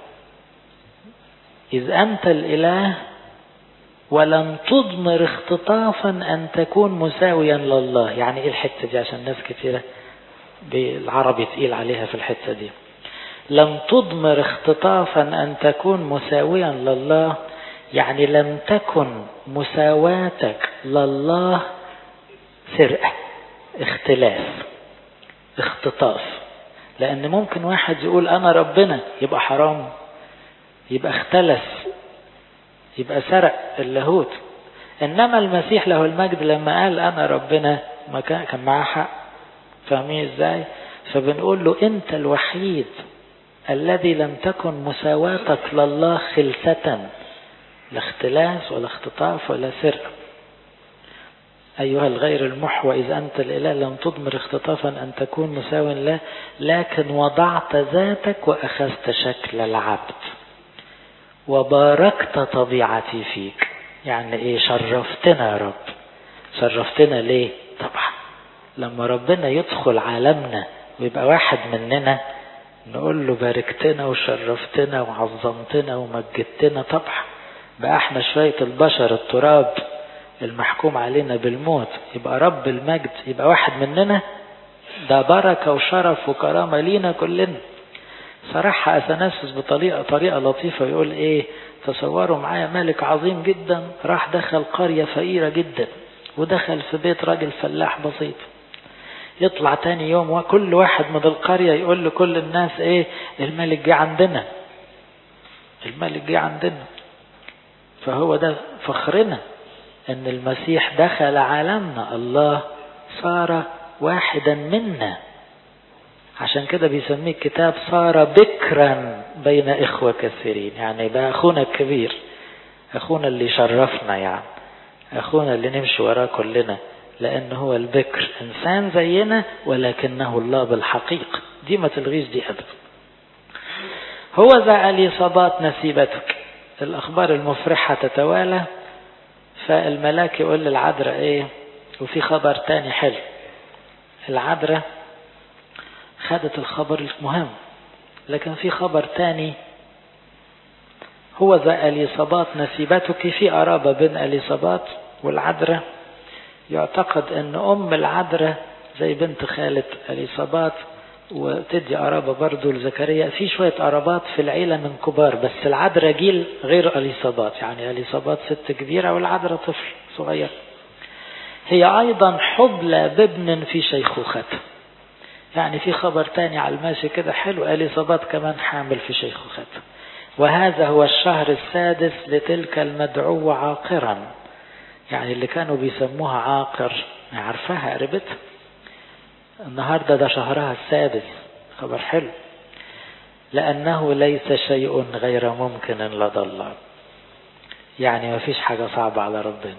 إذ أنت الإله ولم تضمر اختطافا أن تكون مساويا لله يعني إيه الحتة دي عشان ناس كثيرة بالعربي تقيل عليها في الحتة دي لم تضمر اختطافا أن تكون مساويا لله يعني لم تكن مساواتك لله سرقة اختلاف اختطاف لأن ممكن واحد يقول أنا ربنا يبقى حرام يبقى اختلس يبقى سرق اللاهوت إنما المسيح له المجد لما قال أنا ربنا ما كان معاه حق فاهمين إزاي فبنقول له أنت الوحيد الذي لم تكن مساواتك لله خلسة لا اختلاس ولا اختطاف ولا سرقة أيها الغير المحوى إذا أنت الإله لم تضمر اختطافا أن تكون مساو له لكن وضعت ذاتك وأخذت شكل العبد وباركت طبيعتي فيك يعني إيه شرفتنا يا رب شرفتنا ليه طبعا لما ربنا يدخل عالمنا ويبقى واحد مننا نقول له باركتنا وشرفتنا وعظمتنا ومجدتنا طبعا بقى احنا شوية البشر التراب المحكوم علينا بالموت يبقى رب المجد يبقى واحد مننا ده بركة وشرف وكرامة لينا كلنا صراحة أثناسس بطريقة طريقة لطيفة يقول إيه تصوروا معايا ملك عظيم جدا راح دخل قرية فقيرة جدا ودخل في بيت راجل فلاح بسيط يطلع تاني يوم وكل واحد من القرية يقول لكل الناس ايه الملك جه عندنا الملك جه عندنا فهو ده فخرنا ان المسيح دخل عالمنا الله صار واحدا منا عشان كده بيسميه الكتاب صار بكرا بين اخوة كثيرين يعني بقى اخونا الكبير اخونا اللي شرفنا يعني اخونا اللي نمشي وراه كلنا لان هو البكر انسان زينا ولكنه الله بالحقيقة دي ما تلغيش دي ابدا هو ذا اليصابات نسيبتك الأخبار المفرحة تتوالى فالملاك يقول للعذراء ايه وفي خبر تاني حلو العذراء خدت الخبر المهم لكن في خبر تاني هو ذا اليصابات نسيبتك في قرابة بين اليصابات والعذراء يعتقد ان ام العذراء زي بنت خالة اليصابات وتدي قرابة برضو لزكريا في شوية قرابات في العيلة من كبار بس العذراء جيل غير اليصابات يعني اليصابات ست كبيرة والعذراء طفل صغير هي ايضا حبلى بابن في شيخوختها يعني في خبر تاني على الماشي كده حلو اليصابات كمان حامل في شيخوختها وهذا هو الشهر السادس لتلك المدعوة عاقرا يعني اللي كانوا بيسموها عاقر عارفاها قربتها النهاردة ده شهرها السادس خبر حلو لأنه ليس شيء غير ممكن لدى الله يعني ما فيش حاجة صعبة على ربنا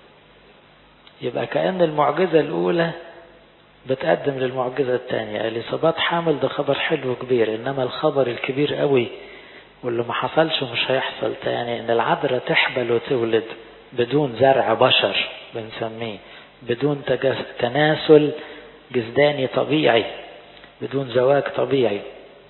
يبقى كأن المعجزة الأولى بتقدم للمعجزة الثانية الإصابات حامل ده خبر حلو كبير إنما الخبر الكبير قوي واللي ما حصلش ومش هيحصل تاني إن العذراء تحبل وتولد بدون زرع بشر بنسميه بدون تناسل جسداني طبيعي بدون زواج طبيعي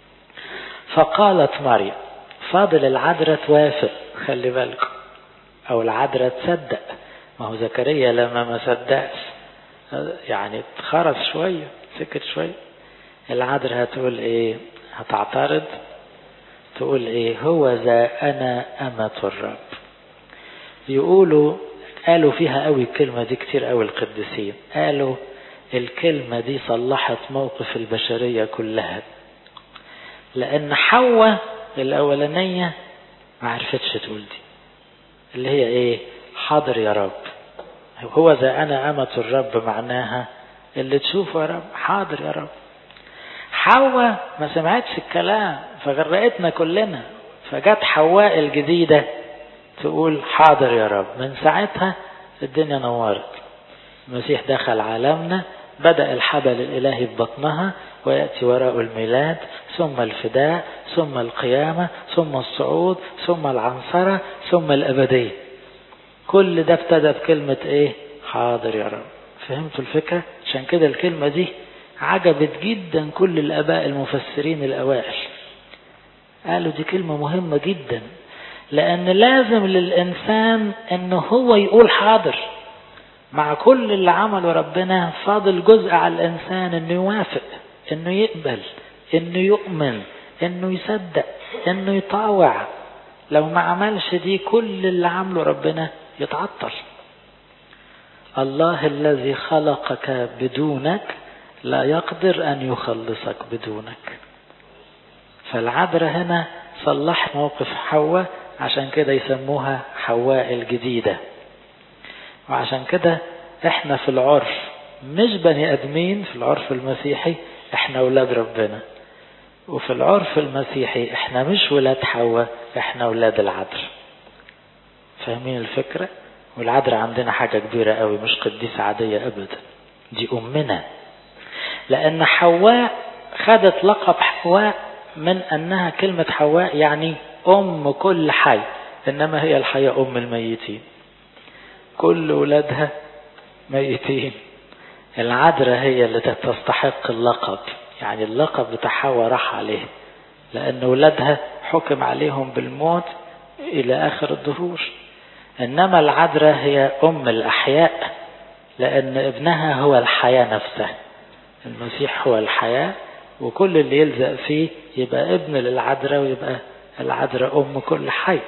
فقالت مريم فاضل العذراء توافق خلي بالكم او العذراء تصدق ما هو زكريا لما ما صدقش يعني اتخرس شوية سكت شوية العذراء هتقول ايه هتعترض تقول ايه هو ذا انا امة الرب يقولوا قالوا فيها قوي الكلمة دي كتير قوي القديسين قالوا الكلمة دي صلحت موقف البشرية كلها لأن حواء الأولانية ما عرفتش تقول دي اللي هي إيه حاضر يا رب هو ذا أنا أمة الرب معناها اللي تشوفه يا رب حاضر يا رب حواء ما سمعتش الكلام فغرقتنا كلنا فجت حواء الجديدة تقول حاضر يا رب من ساعتها الدنيا نورت المسيح دخل عالمنا بدأ الحبل الإلهي في بطنها ويأتي وراء الميلاد ثم الفداء ثم القيامة ثم الصعود ثم العنصرة ثم الأبدية كل ده ابتدى بكلمة ايه حاضر يا رب فهمتوا الفكرة عشان كده الكلمة دي عجبت جدا كل الآباء المفسرين الأوائل قالوا دي كلمة مهمة جدا لأن لازم للإنسان أنه هو يقول حاضر مع كل اللي عمله ربنا فاضل جزء على الإنسان أنه يوافق أنه يقبل أنه يؤمن أنه يصدق أنه يطاوع لو ما عملش دي كل اللي عمله ربنا يتعطل الله الذي خلقك بدونك لا يقدر أن يخلصك بدونك فالعبرة هنا صلح موقف حواء عشان كده يسموها حواء الجديدة وعشان كده احنا في العرف مش بني ادمين في العرف المسيحي احنا ولاد ربنا وفي العرف المسيحي احنا مش ولاد حواء احنا ولاد العذر فاهمين الفكرة والعذر عندنا حاجة كبيرة قوي مش قديسة عادية ابدا دي امنا لان حواء خدت لقب حواء من انها كلمة حواء يعني ام كل حي انما هي الحياة ام الميتين كل ولادها ميتين العذراء هي اللي تستحق اللقب يعني اللقب بتاع حواء راح عليه لأن ولادها حكم عليهم بالموت إلى آخر الدهور إنما العذراء هي أم الأحياء لأن ابنها هو الحياة نفسها المسيح هو الحياة وكل اللي يلزق فيه يبقى ابن للعذراء ويبقى العذراء أم كل حي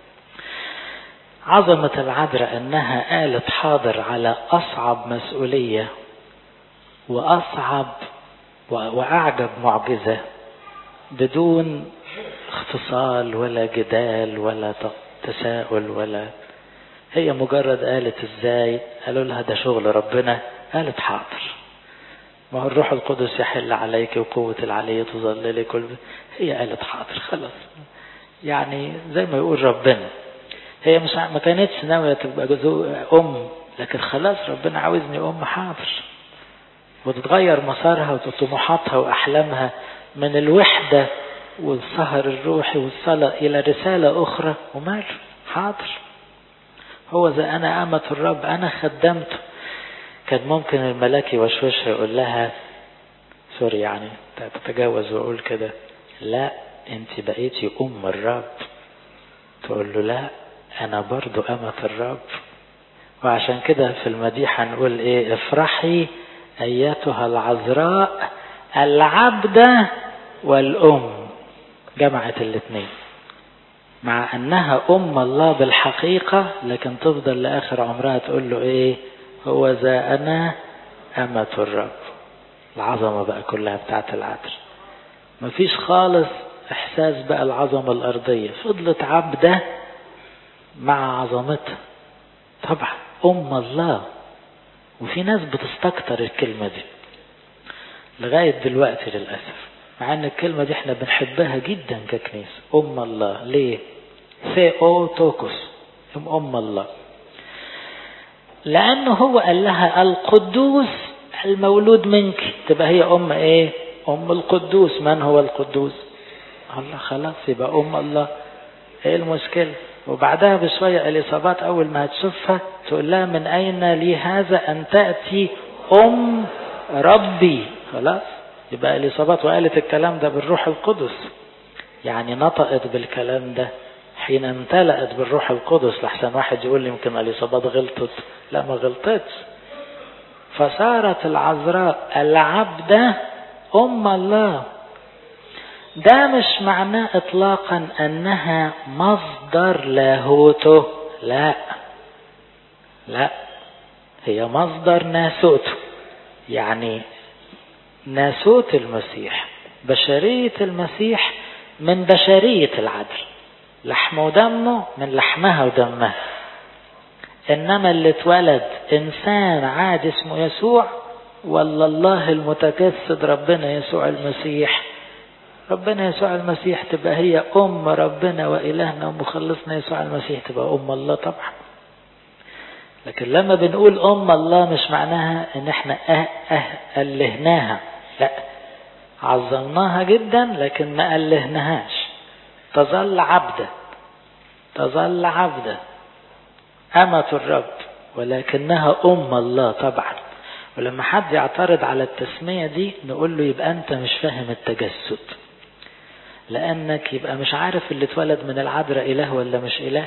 عظمة العذراء أنها قالت حاضر على أصعب مسؤولية وأصعب وأعجب معجزة بدون اختصال ولا جدال ولا تساؤل ولا هي مجرد قالت ازاي قالوا لها ده شغل ربنا قالت حاضر ما هو الروح القدس يحل عليك وقوة العلية تظللك كل هي قالت حاضر خلاص يعني زي ما يقول ربنا هي مش ما كانتش ناوية تبقى أم لكن خلاص ربنا عاوزني أم حاضر وتتغير مسارها وطموحاتها وأحلامها من الوحدة والسهر الروحي والصلاة إلى رسالة أخرى وماله حاضر هو زي أنا أمة الرب أنا خدمته كان ممكن الملاك يوشوشها يقول لها سوري يعني تتجاوز وأقول كده لا أنت بقيتي أم الرب تقول له لا أنا برضو أمة الرب وعشان كده في المديحة نقول إيه افرحي أيتها العذراء العبدة والأم جمعت الاثنين مع أنها أم الله بالحقيقة لكن تفضل لآخر عمرها تقول له إيه هو ذا أنا أمة الرب العظمة بقى كلها بتاعت العدل مفيش خالص إحساس بقى العظمة الأرضية فضلت عبدة مع عظمتها طبعا أم الله وفي ناس بتستكتر الكلمة دي لغاية دلوقتي للأسف مع أن الكلمة دي احنا بنحبها جدا ككنيسة أم الله ليه ثيو توكوس أم الله لأنه هو قال لها القدوس المولود منك تبقى هي أم إيه أم القدوس من هو القدوس الله خلاص يبقى أم الله إيه المشكلة وبعدها بشوية الإصابات أول ما هتشوفها تقول لها من أين لي هذا أن تأتي أم ربي خلاص يبقى الإصابات وقالت الكلام ده بالروح القدس يعني نطقت بالكلام ده حين امتلأت بالروح القدس لحسن واحد يقول لي يمكن الإصابات غلطت لا ما غلطتش فصارت العذراء العبدة أم الله ده مش معناه اطلاقا انها مصدر لاهوته لا لا هي مصدر ناسوته يعني ناسوت المسيح بشرية المسيح من بشرية العدل لحمه ودمه من لحمها ودمها انما اللي اتولد انسان عادي اسمه يسوع ولا الله المتجسد ربنا يسوع المسيح ربنا يسوع المسيح تبقى هي أم ربنا وإلهنا ومخلصنا يسوع المسيح تبقى أم الله طبعا لكن لما بنقول أم الله مش معناها إن إحنا أه أه ألهناها لا عظمناها جدا لكن ما ألهناهاش تظل عبدة تظل عبدة أمة الرب ولكنها أم الله طبعا ولما حد يعترض على التسمية دي نقول له يبقى أنت مش فاهم التجسد لأنك يبقى مش عارف اللي اتولد من العذراء إله ولا مش إله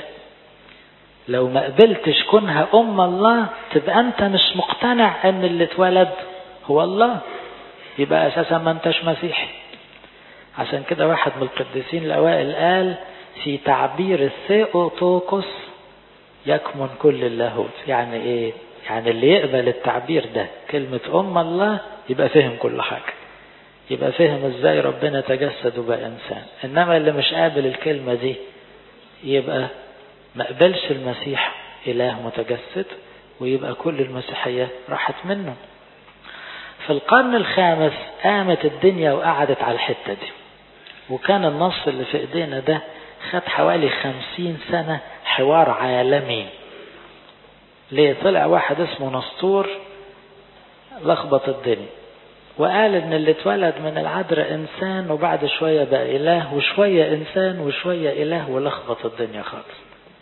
لو ما قبلتش كونها أم الله تبقى أنت مش مقتنع أن اللي اتولد هو الله يبقى أساسا ما أنتش مسيحي عشان كده واحد من القديسين الأوائل قال في تعبير الثيوتوكوس يكمن كل اللاهوت يعني إيه يعني اللي يقبل التعبير ده كلمة أم الله يبقى فهم كل حاجة يبقى فهم ازاي ربنا تجسد وبقى انسان انما اللي مش قابل الكلمة دي يبقى ما قبلش المسيح اله متجسد ويبقى كل المسيحية راحت منه في القرن الخامس قامت الدنيا وقعدت على الحتة دي وكان النص اللي في ايدينا ده خد حوالي خمسين سنة حوار عالمي ليه طلع واحد اسمه نسطور لخبط الدنيا وقال ان اللي اتولد من العذراء انسان وبعد شوية بقى اله وشوية انسان وشوية اله ولخبط الدنيا خالص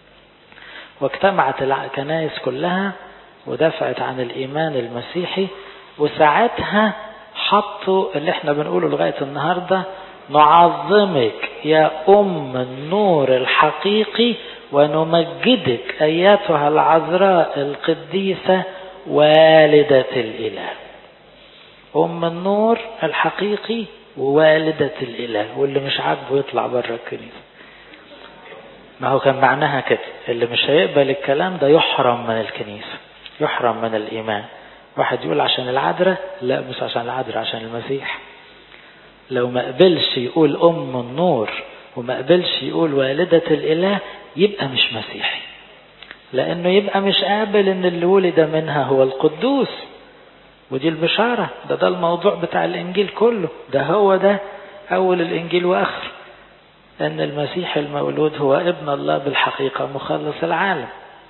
واجتمعت الكنائس كلها ودفعت عن الايمان المسيحي وساعتها حطوا اللي احنا بنقوله لغاية النهاردة نعظمك يا ام النور الحقيقي ونمجدك ايتها العذراء القديسة والدة الاله أم النور الحقيقي ووالدة الإله واللي مش عاجبه يطلع بره الكنيسة ما هو كان معناها كده اللي مش هيقبل الكلام ده يحرم من الكنيسة يحرم من الإيمان واحد يقول عشان العذراء لا مش عشان العذراء عشان المسيح لو ما قبلش يقول أم النور وما قبلش يقول والدة الإله يبقى مش مسيحي لأنه يبقى مش قابل إن اللي ولد منها هو القدوس ودي البشارة ده ده الموضوع بتاع الإنجيل كله ده هو ده أول الإنجيل وآخر أن المسيح المولود هو ابن الله بالحقيقة مخلص العالم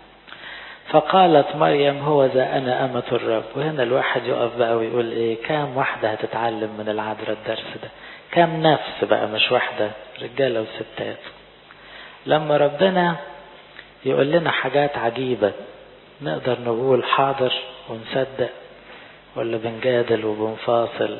فقالت مريم هو ذا أنا أمة الرب وهنا الواحد يقف بقى ويقول إيه كام واحدة هتتعلم من العذراء الدرس ده كم نفس بقى مش واحدة رجالة وستات لما ربنا يقول لنا حاجات عجيبة نقدر نقول حاضر ونصدق ولا بنجادل وبنفاصل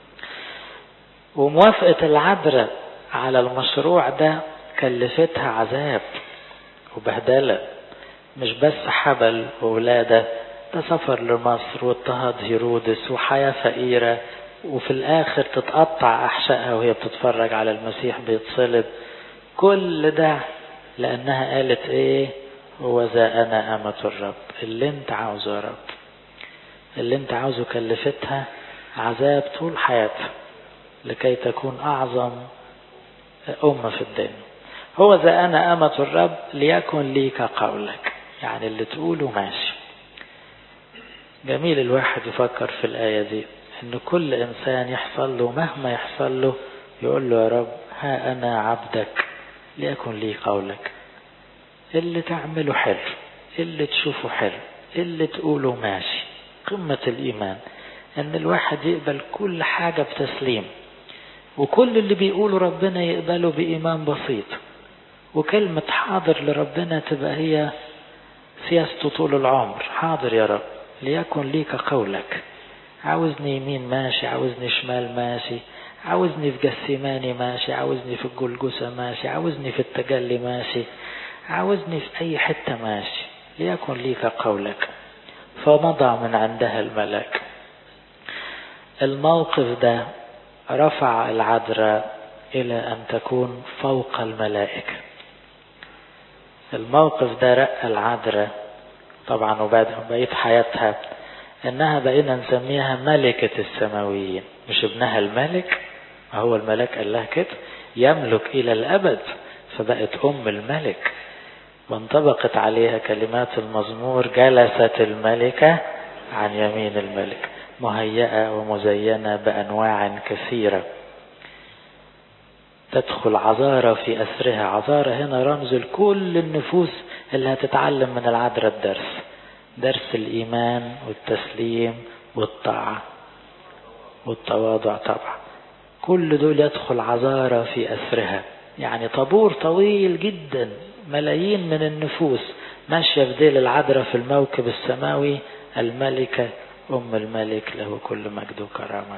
وموافقة العذراء على المشروع ده كلفتها عذاب وبهدلة مش بس حبل وولادة ده سفر لمصر واضطهاد هيرودس وحياة فقيرة وفي الآخر تتقطع أحشائها وهي بتتفرج على المسيح بيتصلب كل ده لأنها قالت إيه هو ذا أنا أمة الرب اللي أنت عاوزه يا رب اللي أنت عاوزه كلفتها عذاب طول حياتها لكي تكون أعظم أمة في الدنيا هو ذا أنا أمة الرب ليكن لي كقولك يعني اللي تقوله ماشي جميل الواحد يفكر في الآية دي إن كل إنسان يحصل له مهما يحصل له يقول له يا رب ها أنا عبدك ليكن لي قولك اللي تعمله حلو اللي تشوفه حلو اللي تقوله ماشي قمة الإيمان إن الواحد يقبل كل حاجة بتسليم وكل اللي بيقوله ربنا يقبله بإيمان بسيط وكلمة حاضر لربنا تبقى هي سياسته طول العمر حاضر يا رب ليكن ليك قولك عاوزني يمين ماشي عاوزني شمال ماشي عاوزني في جسيماني ماشي عاوزني في الجلجسة ماشي عاوزني في التجلي ماشي عاوزني في أي حتة ماشي ليكن ليك قولك فمضى من عندها الملك الموقف ده رفع العذراء إلى أن تكون فوق الملائكة الموقف ده رقى العذراء طبعا وبعد بقيت حياتها انها بقينا نسميها ملكة السماويين مش ابنها الملك هو الملك قال لها كده يملك الى الابد فبقت ام الملك وانطبقت عليها كلمات المزمور جلست الملكة عن يمين الملك مهيئة ومزينة بأنواع كثيرة تدخل عذارة في أسرها عذارة هنا رمز لكل النفوس اللي هتتعلم من العذراء الدرس درس الإيمان والتسليم والطاعة والتواضع طبعا كل دول يدخل عذارة في أسرها يعني طابور طويل جدا ملايين من النفوس ماشية في ديل العذراء في الموكب السماوي الملكة أم الملك له كل مجد وكرامة